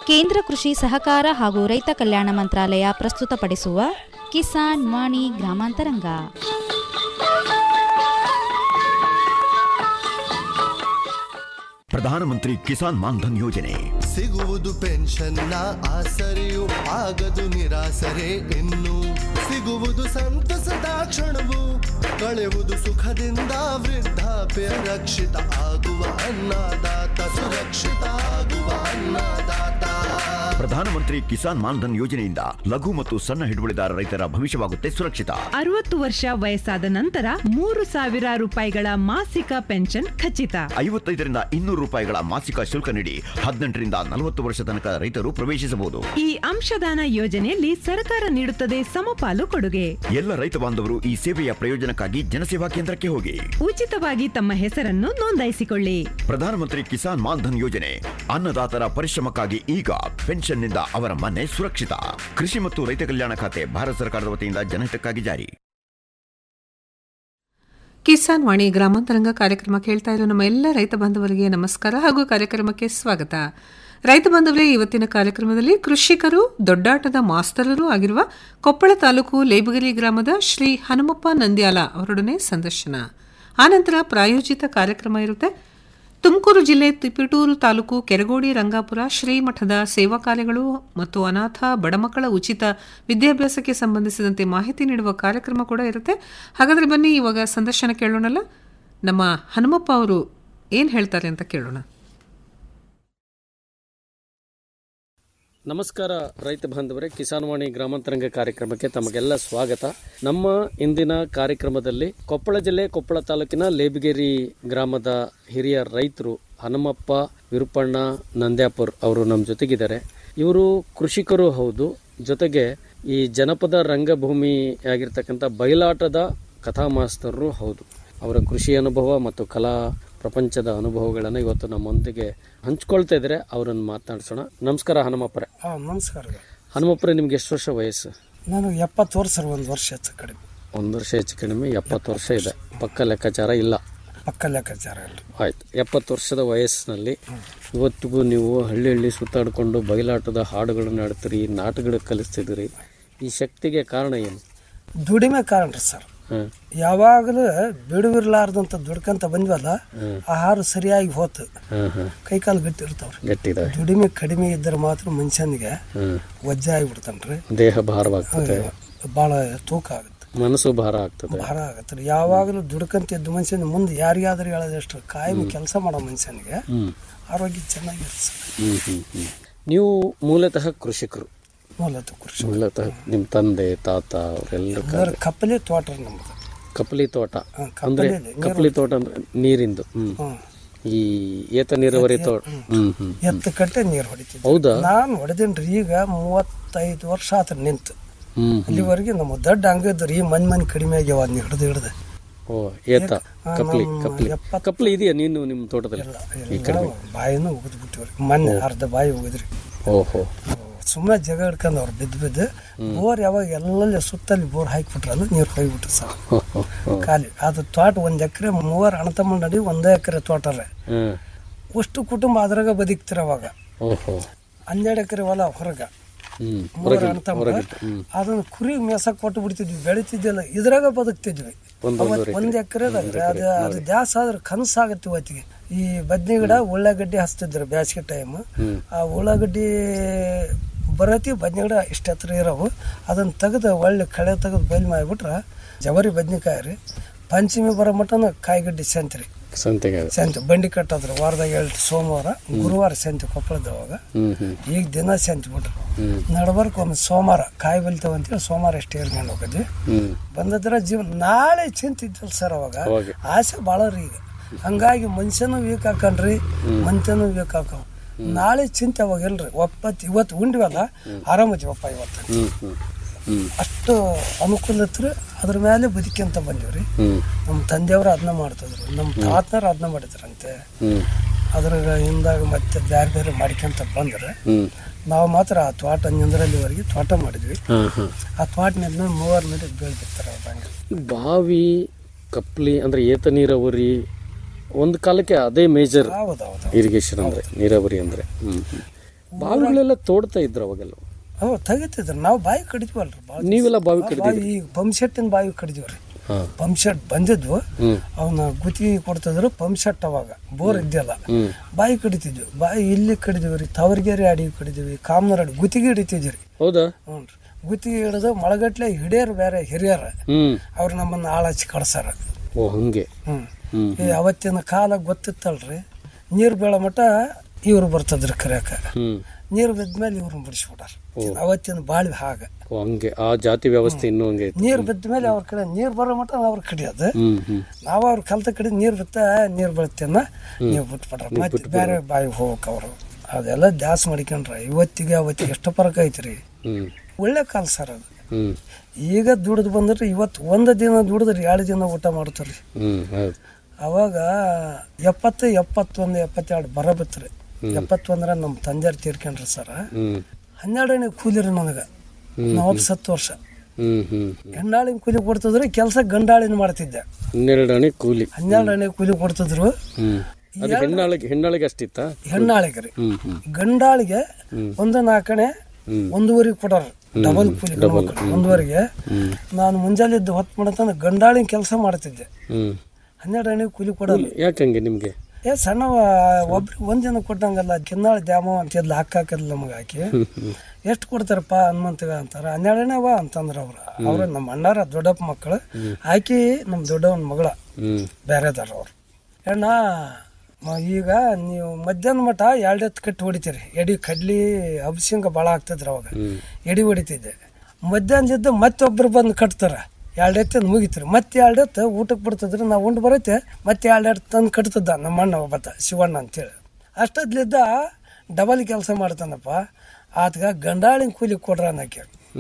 ಕೇಂದ್ರ ಕೃಷಿ ಸಹಕಾರ ಹಾಗೂ ರೈತ ಕಲ್ಯಾಣ ಮಂತ್ರಾಲಯ ಪ್ರಸ್ತುತಪಡಿಸುವ ಕಿಸಾನ್ ವಾಣಿ ಗ್ರಾಮಾಂತರಂಗ ಪ್ರಧಾನಮಂತ್ರಿ ಕಿಸಾನ್ ಮಾನ್ಧನ್ ಯೋಜನೆ ಸಿಗುವುದು ಪೆನ್ಷನ್ನ ಆಸರೆಯು ಆಗದು ನಿರಾಸರೆ ಇನ್ನು ಸಿಗುವುದು ಸಂತಸದ ಕ್ಷಣವು ಕಳೆಯುವುದು ಸುಖದಿಂದ ವೃದ್ಧಾಪ್ಯ ರಕ್ಷಿತ ಆಗುವ ಅನ್ನದಾತ ಸುರಕ್ಷಿತ ಆಗುವ ಅನ್ನದಾತ ಪ್ರಧಾನಮಂತ್ರಿ ಕಿಸಾನ್ ಮಾನ್ಧನ್ ಯೋಜನೆಯಿಂದ ಲಘು ಮತ್ತು ಸಣ್ಣ ಹಿಡುವಳಿದಾರ ರೈತರ ಭವಿಷ್ಯವಾಗುತ್ತೆ ಸುರಕ್ಷಿತ ಅರವತ್ತು ವರ್ಷ ವಯಸ್ಸಾದ ನಂತರ ಮೂರು ಸಾವಿರ ರೂಪಾಯಿಗಳ ಮಾಸಿಕ ಪೆನ್ಷನ್ ಖಚಿತ ಐವತ್ತೈದರಿಂದ ಇನ್ನೂರು ರೂಪಾಯಿಗಳ ಮಾಸಿಕ ಶುಲ್ಕ ನೀಡಿ ಹದಿನೆಂಟರಿಂದ ನಲವತ್ತು ವರ್ಷ ತನಕ ರೈತರು ಪ್ರವೇಶಿಸಬಹುದು ಈ ಅಂಶದಾನ ಯೋಜನೆಯಲ್ಲಿ ಸರ್ಕಾರ ನೀಡುತ್ತದೆ ಸಮಪಾಲು ಕೊಡುಗೆ ಎಲ್ಲ ರೈತ ಬಾಂಧವರು ಈ ಸೇವೆಯ ಪ್ರಯೋಜನಕ್ಕಾಗಿ ಜನಸೇವಾ ಕೇಂದ್ರಕ್ಕೆ ಹೋಗಿ ಉಚಿತವಾಗಿ ತಮ್ಮ ಹೆಸರನ್ನು ನೋಂದಾಯಿಸಿಕೊಳ್ಳಿ ಪ್ರಧಾನಮಂತ್ರಿ ಕಿಸಾನ್ ಮಾನ್ಧನ್ ಯೋಜನೆ ಅನ್ನದಾತರ ಪರಿಶ್ರಮಕ್ಕಾಗಿ ಈಗ ಪೆನ್ಷನ್ನಿಂದ ಅವರ ಮನೆ ಸುರಕ್ಷಿತ ಕೃಷಿ ಮತ್ತು ರೈತ ಕಲ್ಯಾಣ ಖಾತೆ ಭಾರತ ಸರ್ಕಾರದ ವತಿಯಿಂದ ಜನಹಿತಕ್ಕಾಗಿ ಜಾರಿ ಕಿಸಾನ್ ವಾಣಿ ಗ್ರಾಮಾಂತರಂಗ ಕಾರ್ಯಕ್ರಮ ಕೇಳ್ತಾ ಇರೋ ನಮ್ಮ ಎಲ್ಲ ರೈತ ಬಾಂಧವರಿಗೆ ನಮಸ್ಕಾರ ಹಾಗೂ ಕಾರ್ಯಕ್ರಮಕ್ಕೆ ಸ್ವಾಗತ ರೈತ ಬಾಂಧವರೇ ಇವತ್ತಿನ ಕಾರ್ಯಕ್ರಮದಲ್ಲಿ ಕೃಷಿಕರು ದೊಡ್ಡಾಟದ ಮಾಸ್ತರರೂ ಆಗಿರುವ ಕೊಪ್ಪಳ ತಾಲೂಕು ಲೇಬಗಿರಿ ಗ್ರಾಮದ ಶ್ರೀ ಹನುಮಪ್ಪ ನಂದ್ಯಾಲ ಅವರೊಡನೆ ಸಂದರ್ಶನ ಆನಂತರ ಪ್ರಾಯೋಜಿತ ಕಾರ್ಯಕ್ರಮ ಇರುತ್ತೆ ತುಮಕೂರು ಜಿಲ್ಲೆ ತಿಪಟೂರು ತಾಲೂಕು ಕೆರಗೋಡಿ ರಂಗಾಪುರ ಶ್ರೀಮಠದ ಸೇವಾ ಕಾರ್ಯಗಳು ಮತ್ತು ಅನಾಥ ಬಡಮಕ್ಕಳ ಉಚಿತ ವಿದ್ಯಾಭ್ಯಾಸಕ್ಕೆ ಸಂಬಂಧಿಸಿದಂತೆ ಮಾಹಿತಿ ನೀಡುವ ಕಾರ್ಯಕ್ರಮ ಕೂಡ ಇರುತ್ತೆ ಹಾಗಾದ್ರೆ ಬನ್ನಿ ಇವಾಗ ಸಂದರ್ಶನ ಕೇಳೋಣಲ್ಲ ನಮ್ಮ ಹನುಮಪ್ಪ ಅವರು ಏನು ಹೇಳ್ತಾರೆ ಅಂತ ಕೇಳೋಣ ನಮಸ್ಕಾರ ರೈತ ಬಾಂಧವರೇ ಕಿಸಾನ್ ವಾಣಿ ಗ್ರಾಮಾಂತರಂಗ ಕಾರ್ಯಕ್ರಮಕ್ಕೆ ತಮಗೆಲ್ಲ ಸ್ವಾಗತ ನಮ್ಮ ಇಂದಿನ ಕಾರ್ಯಕ್ರಮದಲ್ಲಿ ಕೊಪ್ಪಳ ಜಿಲ್ಲೆ ಕೊಪ್ಪಳ ತಾಲೂಕಿನ ಲೇಬಿಗೇರಿ ಗ್ರಾಮದ ಹಿರಿಯ ರೈತರು ಹನುಮಪ್ಪ ವಿರುಪಣ್ಣ ನಂದ್ಯಾಪುರ್ ಅವರು ನಮ್ಮ ಜೊತೆಗಿದ್ದಾರೆ ಇವರು ಕೃಷಿಕರು ಹೌದು ಜೊತೆಗೆ ಈ ಜನಪದ ರಂಗಭೂಮಿ ಆಗಿರ್ತಕ್ಕಂಥ ಬಯಲಾಟದ ಕಥಾ ಮಾಸ್ತರರು ಹೌದು ಅವರ ಕೃಷಿ ಅನುಭವ ಮತ್ತು ಕಲಾ ಪ್ರಪಂಚದ ಅನುಭವಗಳನ್ನು ಇವತ್ತು ನಮ್ಮೊಂದಿಗೆ ಹಂಚ್ಕೊಳ್ತಾ ಇದ್ದಾರೆ ಅವರನ್ನು ಮಾತನಾಡಿಸೋಣ ನಮಸ್ಕಾರ ಹನುಮಪ್ಪರೇ ಹಾಂ ನಮಸ್ಕಾರ ಹನುಮಪ್ಪರೇ ನಿಮ್ಗೆ ಎಷ್ಟು ವರ್ಷ ವಯಸ್ಸು ನಾನು ಎಪ್ಪತ್ತು ವರ್ಷ ಒಂದು ವರ್ಷ ಹೆಚ್ಚು ಕಡಿಮೆ ಒಂದು ವರ್ಷ ಹೆಚ್ಚು ಕಡಿಮೆ ಎಪ್ಪತ್ತು ವರ್ಷ ಇದೆ ಪಕ್ಕ ಲೆಕ್ಕಾಚಾರ ಇಲ್ಲ ಪಕ್ಕ ಲೆಕ್ಕಾಚಾರ ಇಲ್ಲ ಆಯ್ತು ಎಪ್ಪತ್ತು ವರ್ಷದ ವಯಸ್ಸಿನಲ್ಲಿ ಇವತ್ತಿಗೂ ನೀವು ಹಳ್ಳಿ ಹಳ್ಳಿ ಸುತ್ತಾಡಿಕೊಂಡು ಬಯಲಾಟದ ಹಾಡುಗಳನ್ನು ಆಡ್ತೀರಿ ನಾಟಕಗಳು ಕಲಿಸ್ತಿದ್ದೀರಿ ಈ ಶಕ್ತಿಗೆ ಕಾರಣ ಏನು ದುಡಿಮೆ ಕಾರಣ ರೀ ಸರ್ ಹಾಂ ಯಾವಾಗಲೂ ಬಿಡುವಿರ್ಲಾರ್ದಂತ ದುಡ್ಕಂತ ಬಂದ್ವಲ್ಲ ಆಹಾರ ಸರಿಯಾಗಿ ಹೋತು ಹಾಂ ಹಾಂ ಕೈಕಾಲು ಗಟ್ಟಿ ಇರ್ತಾವ್ರಿ ಗಟ್ಟಿದಾವೆ ದುಡಿಮೆ ಕಡಿಮೆ ಇದ್ದರೆ ಮಾತ್ರ ಮನುಷ್ಯನಿಗೆ ಹಾಂ ವಜ್ಜೆ ಆಗಿಬಿಡ್ತಾನ್ರಿ ದೇಹ ಭಾರವಾಗ್ತದೆ ಭಾಳ ತೂಕ ಆಗುತ್ತೆ ಮನಸ್ಸು ಭಾರ ಆಗ್ತದೆ ಭಾರ ಆಗತ್ತೆ ರೀ ಯಾವಾಗಲೂ ದುಡ್ಕಂತ ಇದ್ದ ಮನುಷ್ಯನ ಮುಂದೆ ಯಾರಿಗಾದ್ರೂ ಹೇಳೋದಷ್ಟು ಕಾಯಂ ಕೆಲಸ ಮಾಡೋ ಮನುಷ್ಯನಿಗೆ ಹ್ಮ್ ಆರೋಗ್ಯ ಚೆನ್ನಾಗಿರುತ್ತೆ ಸರ್ ಹ್ಮ್ ಹ್ಮ್ ಹ್ಮ್ ನೀವು ಮೂಲತಃ ಕೃಷಿಕರು ಮೂಲತಃ ಕೃಷಿ ಮೂಲತಃ ನಿಮ್ಮ ತಂದೆ ತಾತ ಅವರೆಲ್ಲರ ಅದರ ಕಪ್ಪಲೆ ತೋಟ ರೀ ನಮ್ದು ಕಪಲಿ ತೋಟ ಹಾ, ಅಂದ್ರೆ ಕಪ್ಪಲೆಯಲ್ಲಿ ಕಪಲಿ ತೋಟ ಅಂದ್ರೆ ನೀರಿಂದು ಹ್ಮ್ ಹ್ಮ್. ಈ ಏತ ನೀರಾವರಿ ತೋಟ ಹ್ಮ್ ಹ್ಮ್ ಎತ್ತು ಕಟ್ಟೆ ನೀರು ಹೊಡಿತಿದ್ದೆ ಹೌದಾ ನಾನು ಹೊಡೆದೇನ್ರಿ ಈಗ ಮೂವತ್ತೈದು ವರ್ಷ ಆತ ನಿಂತು ಹ್ಮ್ ಅಲ್ಲಿವರೆಗೆ ನಮ್ಮ ದೊಡ್ಡ ಹಂಗ ಇದ್ರಿ ಈ ಮನ್ ಮನ್ ಕಡಿಮೆ ಆಗ್ಯಾವ ಅದ್ನ ಹಿಡ್ದು ಹಿಡ್ದು ಓ ಏತ ಕಪ್ಲಿ ನಮ್ಮ ಕಪ್ಲಿ ಎಪ್ಪತ್ತು- ಕಪ್ಲಿ ಇದೆಯಾ ನೀನು ನಿಮ್ಮ ತೋಟದಲ್ಲಿ ಈ ಕಡೆ ಬಾಯಿನೂ ಉಗಿದ್ ಬಿಟ್ಟಿವ್ರಿ ಮೊನ್ನೆ ಅರ್ಧ ಬಾಯಿ ಉಗಿದ್ರಿ ಓಹೋ ಸುಮ್ಮನೆ ಜಗ ಹಿಡ್ಕೊಂಡು ಅವ್ರು ಬಿದ್ದು ಬಿದ್ದು ಬೋರ್ ಯಾವಾಗ ಎಲ್ಲೆಲ್ಲಿ ಸುತ್ತಲ್ಲಿ ಬೋರ್ ಹಾಕಿಬಿಟ್ರೆ ಅಂದ್ರೆ ನೀರು ಹೋಗ್ಬಿಟ್ರು ಸರ್ ಹೋ, ಹೋ, ಹೋ. ಖಾಲಿ ಅದು ತೋಟ ಒಂದ್ ಎಕರೆ ಮೂವರು ಅಣ್ಣ ತಮ್ಮ ನಡಿ ಒಂದೇ ಎಕರೆ ತೋಟ ರೀ ಹ್ಮ್ ಅಷ್ಟು ಕುಟುಂಬ ಅದ್ರಾಗ ಬದುಕ್ತಿರ ಅವಾಗ ಓಹೋ ಹನ್ನೆರಡು ಎಕರೆ ಹೊಲ ಹೊರಗ ಹ್ಮ್ ಮೂರು ಅಣ್ಣ ತಮ್ಮ ಅದನ್ನ ಕುರಿ ಮೇಸಕ್ ಕೊಟ್ಟು ಬಿಡ್ತಿದ್ವಿ ಬೆಳಿತಿದ್ದಿಲ್ಲ ಇದ್ರಾಗ ಬದುಕ್ತಿದ್ವಿ ಅವತ್ ಒಂದ್ ಎಕರೆದಾಗ ಅದು ಅದು ದ್ಯಾಸ ಆದ್ರೆ ಕನಸಾಗತ್ತೆ ಇವತ್ತಿಗೆ ಈ ಬದ್ನಿ ಗಿಡ ಉಳ್ಳಾಗಡ್ಡಿ ಹಚ್ತಿದ್ರು ಬ್ಯಾಸಿಗೆ ಟೈಮ್ ಆ ಉಳ್ಳಾಗಡ್ಡಿ ಬರತಿ ಬದ್ನಿ ಗಿಡ ಇಷ್ಟ ಹತ್ರ ಇರೋವು ಅದನ್ನ ತೆಗೆದು ಒಳ್ಳೆ ಕಳೆ ತೆಗೆದು ಬಯಲು ಮಾಡಿಬಿಟ್ರ ಜವರಿ ಬದ್ನಿಕಾಯಿ ರೀ ಪಂಚಮಿ ಬರೋ ಮಟನ ಕಾಯಿಗಡ್ಡಿ ಸಂತ್ರಿ ಸಂತೆಗೆ ಅದು. ಸಂತೆ ಬಂಡಿ ಕಟ್ಟೋದ್ರ ವಾರದಾಗ ಎರಡು ಸೋಮವಾರ ಗುರುವಾರ ಸಂತೆ ಕೊಪ್ಪಳದವಾಗ ಹ್ಮ್ ಹ್ಮ್ ಈಗ ದಿನ ಸಂತೆ ಬಿಟ್ರು ನಡ್ಬರ್ಕ್ ಒಮ್ಮೆ ಸೋಮವಾರ ಕಾಯಿ ಬೆಳಿತಾವ ಅಂತೇಳಿ ಸೋಮವಾರ ಎಷ್ಟು ಏರ್ಕೊಂಡು ಹೋಗಿದ್ವಿ ಹ್ಮ್ ಬಂದದ್ರ ಜೀವನ ನಾಳೆ ಚಿಂತಿದ್ದಲ್ಲ ಸರ್ ಅವಾಗ ಅವಾಗ. ಆಸೆ ಭಾಳ ರೀ ಈಗ ಹಂಗಾಗಿ ಮನುಷ್ಯನೂ ವೀಕ್ ಹಾಕಣ್ರಿ ಮಂತ್ಯನೂ ವೀಕ್ ಹಾಕವ್ ನಾಳೆ ಚಿಂತೆ ಅವಾಗ ಇಲ್ರಿ ಒಪ್ಪತ್ತು ಇವತ್ತು ಉಂಡ್ವಲ್ಲ ಆರಾಮತಿ ಒಪ್ಪ ಇವತ್ತು ಹ್ಮ್ ಹ್ಮ್ ಹ್ಮ್ ಅಷ್ಟು ಅನುಕೂಲ ಇತ್ತು ಅದ್ರ ಮೇಲೆ ಬದುಕಿಂತ ಬಂದಿವ್ರಿ ಹ್ಮ್ ನಮ್ಮ ತಂದೆಯವರು ಅದನ್ನ ಮಾಡ್ತಿದ್ರು ನಮ್ಮ ತಾತನವ್ರು ಅದನ್ನ ಮಾಡಿದ್ರಂತೆ ಹ್ಮ್ ಅದ್ರಾಗ ಹಿಂದಾಗ ಮತ್ತೆ ಬೇರೆ ಬೇರೆ ಮಾಡ್ಕೊಂತ ಬಂದ್ರೆ ಹ್ಮ್ ನಾವು ಮಾತ್ರ ಆ ತೋಟ ನಿಂದ್ರಲ್ಲಿವರೆಗೆ ತೋಟ ಮಾಡಿದ್ವಿ ಹಾ ಹಾ ಆ ತೋಟನಿಂದ ಮೂವರು ನಡಿ ಬೆಳೆದಿರ್ತಾರೆ ಅವ್ರು ಹಂಗೆ ಈ ಬಾವಿ ಕಪ್ಲಿ ಅಂದ್ರೆ ಏತ ನೀರಾವರಿ ಒಂದು ಕಾಲಕ್ಕೆ ಅದೇ ಮೇಜರ್ ಹೌದು ಹೌದು ಇರಿಗೇಷನ್ ಅಂದ್ರೆ ನೀರಾವರಿ ಅಂದ್ರೆ ಹ್ಮ್ ಹ್ಮ್. ಬಾವಿಗಳೆಲ್ಲ ತೋಡ್ತಾ ಇದ್ರು ಅವಾಗೆಲ್ಲ ಅವ ತೆಗಿತಿದ್ರು ನಾವು ಬಾವಿ ಕಡಿದ್ವಲ್ರಿ ಭಾಳ ನೀವೆಲ್ಲ ಬಾವಿ ಆ ಕಡಿದಿದ್ರಿ ಬಾವಿ ಪಂಪ್ ಸೆಟ್ಟಿನ ಬಾವಿ ಕಡಿದೀವ್ರಿ ಹಾ ಪಂಪ್ ಸೆಟ್ ಬಂದಿದ್ವು ಹ್ಮ್ ಅವನ್ನ ಗುತ್ತಿಗೆ ಕೊಡ್ತಿದ್ರು ಪಂಪ್ ಸೆಟ್ ಅವಾಗ ಬೋರ್ ಇದ್ದಿಲ್ಲ ಹ್ಮ್ ಬಾವಿ ಕಡಿತಿದ್ವಿ ಬಾವಿ ಇಲ್ಲಿ ಕಡಿದೀವಿ ರೀ ತವರ್ಗೇರಿ ಅಡಿ ಕಡಿದೀವಿ ಕಾಮನರ್ ಅಡಿ ಗುತ್ತಿಗೆ ಹಿಡಿತಿದ್ವಿ ರೀ ಹೌದಾ ಹ್ಞೂ ರೀ ಗುತ್ತಿಗೆ ಹಿಡಿದು ಮಳಗಟ್ಲೆ ಹಿಡಿಯರು ಬೇರೆ ಹಿರಿಯರ ಹ್ಮ್ ಅವ್ರು ನಮ್ಮನ್ನ ಆಳ ಹಚ್ಚಿ ಕಳ್ಸಾರ ಓ ಹಂಗೆ ಹ್ಮ್ ಹ್ಮ್ ಈ ಅವತ್ತಿನ ಕಾಲ ಗೊತ್ತಿತ್ತಲ್ರಿ ನೀರು ಬೀಳೋ ಮಟ್ಟ ಇವ್ರು ಬರ್ತದ್ರಿ ಕರಿಯಾಕ ಹ್ಮ್ ನೀರು ಬಿದ್ಮೇಲೆ ಇವ್ರನ್ನ ಬಿಡಿಸ್ಬಿಟ್ಟಾರ ಅವತ್ತಿನ ಬಾಳಿ ಹಾಗ ಓ ಹಂಗೆ ಆ ಜಾತಿ ವ್ಯವಸ್ಥೆ ಇನ್ನೂ ಹಂಗೆ ಐತೆ. ನೀರು ಬಿದ್ದ ಮೇಲೆ ಅವ್ರ ಕಡೆ ನೀರು ಬರೋ ಮಟ್ಟ ಅವ್ರ ಕಡಿಯೋದು ಹ್ಮ್ ಹ್ಮ್ ನಾವು ಅವ್ರ ಕಲ್ತ ಕಡೆ ನೀರು ಬಿತ್ತ ನೀರು ಬೀಳುತ್ತೇನ ನೀವು ಬಿಟ್ಬಿಟ್ರ ಮತ್ತೆ ಬೇರೆ ಬಾವಿಗೆ ಹೋಗ್ಬೇಕು ಅವರು ಅದೆಲ್ಲ ದ್ಯಾಸ್ ಮಾಡ್ಕೊಂಡ್ರ ಇವತ್ತಿಗೆ ಅವತ್ತಿಗೆ ಎಷ್ಟು ಫರಕ್ ಐತ್ರಿ ಹ್ಮ್ ಒಳ್ಳೆ ಕಾಲ ಸರ್ ಅದು ಹ್ಮ್ ಈಗ ದುಡ್ದು ಬಂದ್ರೆ ಇವತ್ತು ಒಂದು ದಿನ ದುಡಿದ್ರಿ ಎರಡು ದಿನ ಊಟ ಮಾಡ್ತಾರ್ರಿ ಹ್ಮ್ ಹೌದು ಅವಾಗ ಎಪ್ಪತ್ತು ಎಪ್ಪತ್ತೊಂದು ಎಪ್ಪತ್ತೆರಡು ಬರ ಬಿತ್ರಿ ಎಪ್ಪತ್ತೊಂದರ ನಮ್ಮ ತಂದೆಯವ್ರು ತೀರ್ಕೊಂಡ್ರಿ ಸರ ಹ್ಮ್ ಹನ್ನೆರಡನೇ ಕೂಲಿರಿ ನನಗೆ ನಲವತ್ತು ಸತ್ತು ವರ್ಷ ಹ್ಮ್ ಹ್ಮ್ ಹೆಣ್ಣಾಳಿನ ಕೂಲಿ ಕೊಡ್ತಿದ್ರು ಕೆಲಸ ಗಂಡಾಳಿನ ಮಾಡ್ತಿದ್ದೆ ಹನ್ನೆರಡು ಅಣೆ ಕೂಲಿ ಹನ್ನೆರಡನೇ ಕೂಲಿ ಕೊಡ್ತಿದ್ರು ಹ್ಮ್ ಅದು ಹೆಣ್ಣಾಳಿಗೆ ಹೆಣ್ಣಾಳಿಗೆ ಅಷ್ಟಿತ್ತಾ ಹೆಣ್ಣಾಳಿಗೆ ರೀ ಹ್ಮ್ ಹ್ಮ್ ಗಂಡಾಳಿಗೆ ಒಂದು ನಾಲ್ಕಣೆ ಹ್ಮ್. ಒಂದೂವರೆ ಕೊಡೋರು ಡಬಲ್ ಕೂಲಿ ಗಂಡ್ಮಕ್ಳು. ಒಂದೂವರೆಗೆ ನಾನು ಮುಂಜಾನೆ ಇದ್ದು ಹೊತ್ತು ಮಾಡತಂದ್ರೆ ಗಂಡಾಳಿನ ಕೆಲಸ ಮಾಡ್ತಿದ್ದೆ ಹ್ಮ್ ಹನ್ನೆರಡು ಎಣ್ಣೆ ಕೂಲಿ ಕೊಡೋದು ಯಾಕಂಗೆ ನಿಮ್ಗೆ ಏ ಸಣ್ಣ ಒಬ್ರಿಗೆ ಒಂದ್ ಜನ ಕೊಟ್ಟಂಗಲ್ಲ ಕಿನ್ನಾಳ ದ್ಯಾಮ ಅಂತ ಇದ್ಲ ಹಾಕ ಹಾಕಿದ್ಲ ನಮಗೆ ಹಾಕಿ ಎಷ್ಟು ಕೊಡ್ತಾರಪ್ಪ ಹನುಮಂತಗ ಅಂತಾರ ಹನ್ನೆರಡನೇ ಅವ ಅಂತಂದ್ರ ಅವ್ರ ಅವ್ರ ನಮ್ಮ ಅಣ್ಣಾರ ದೊಡ್ಡಪ್ಪ ಮಕ್ಕಳು ಆಕಿ ನಮ್ಮ ದೊಡ್ಡವನ ಮಗಳ ಹ್ಮ್ ಬೇರೆದಾರ ಅವ್ರು ಅಣ್ಣ ಮ- ಈಗ ನೀವು ಮಧ್ಯಾಹ್ನ ಮಟ ಎರಡು ಎತ್ತು ಕಟ್ಟಿ ಹೊಡಿತೀರಿ ಎಡಿ ಕಡ್ಲಿ ಅಭಿಷೇಕ ಭಾಳ ಆಗ್ತದ್ರಿ ಅವಾಗ ಎಡಿ ಹೊಡಿತಿದ್ದೆ ಮಧ್ಯಾಹ್ನದಿದ್ದು ಮತ್ತೊಬ್ರು ಬಂದು ಕಟ್ತಾರ ಎರಡು ಎತ್ತು ಮುಗಿತ್ರಿ ಮತ್ತೆ ಎರಡು ಎತ್ತು ಊಟಕ್ಕೆ ಬಿಡ್ತದ್ರಿ ನಾವು ಉಂಡು ಬರತ್ತೆ ಮತ್ತೆ ಎರಡು ಎತ್ತು ತಂದು ಕಟ್ತದ ನಮ್ಮ ಅಣ್ಣ ಒಬ್ಬತ್ತ ಶಿವಣ್ಣ ಅಂತೇಳಿ ಅಷ್ಟದ್ಲಿದ್ದ ಡಬಲ್ ಕೆಲಸ ಮಾಡ್ತಾನಪ್ಪ ಆತ್ಗ ಗಂಡಾಳಿನ ಕೂಲಿ ಕೊಡ್ರ ಅನ್ನಕ್ಕೆ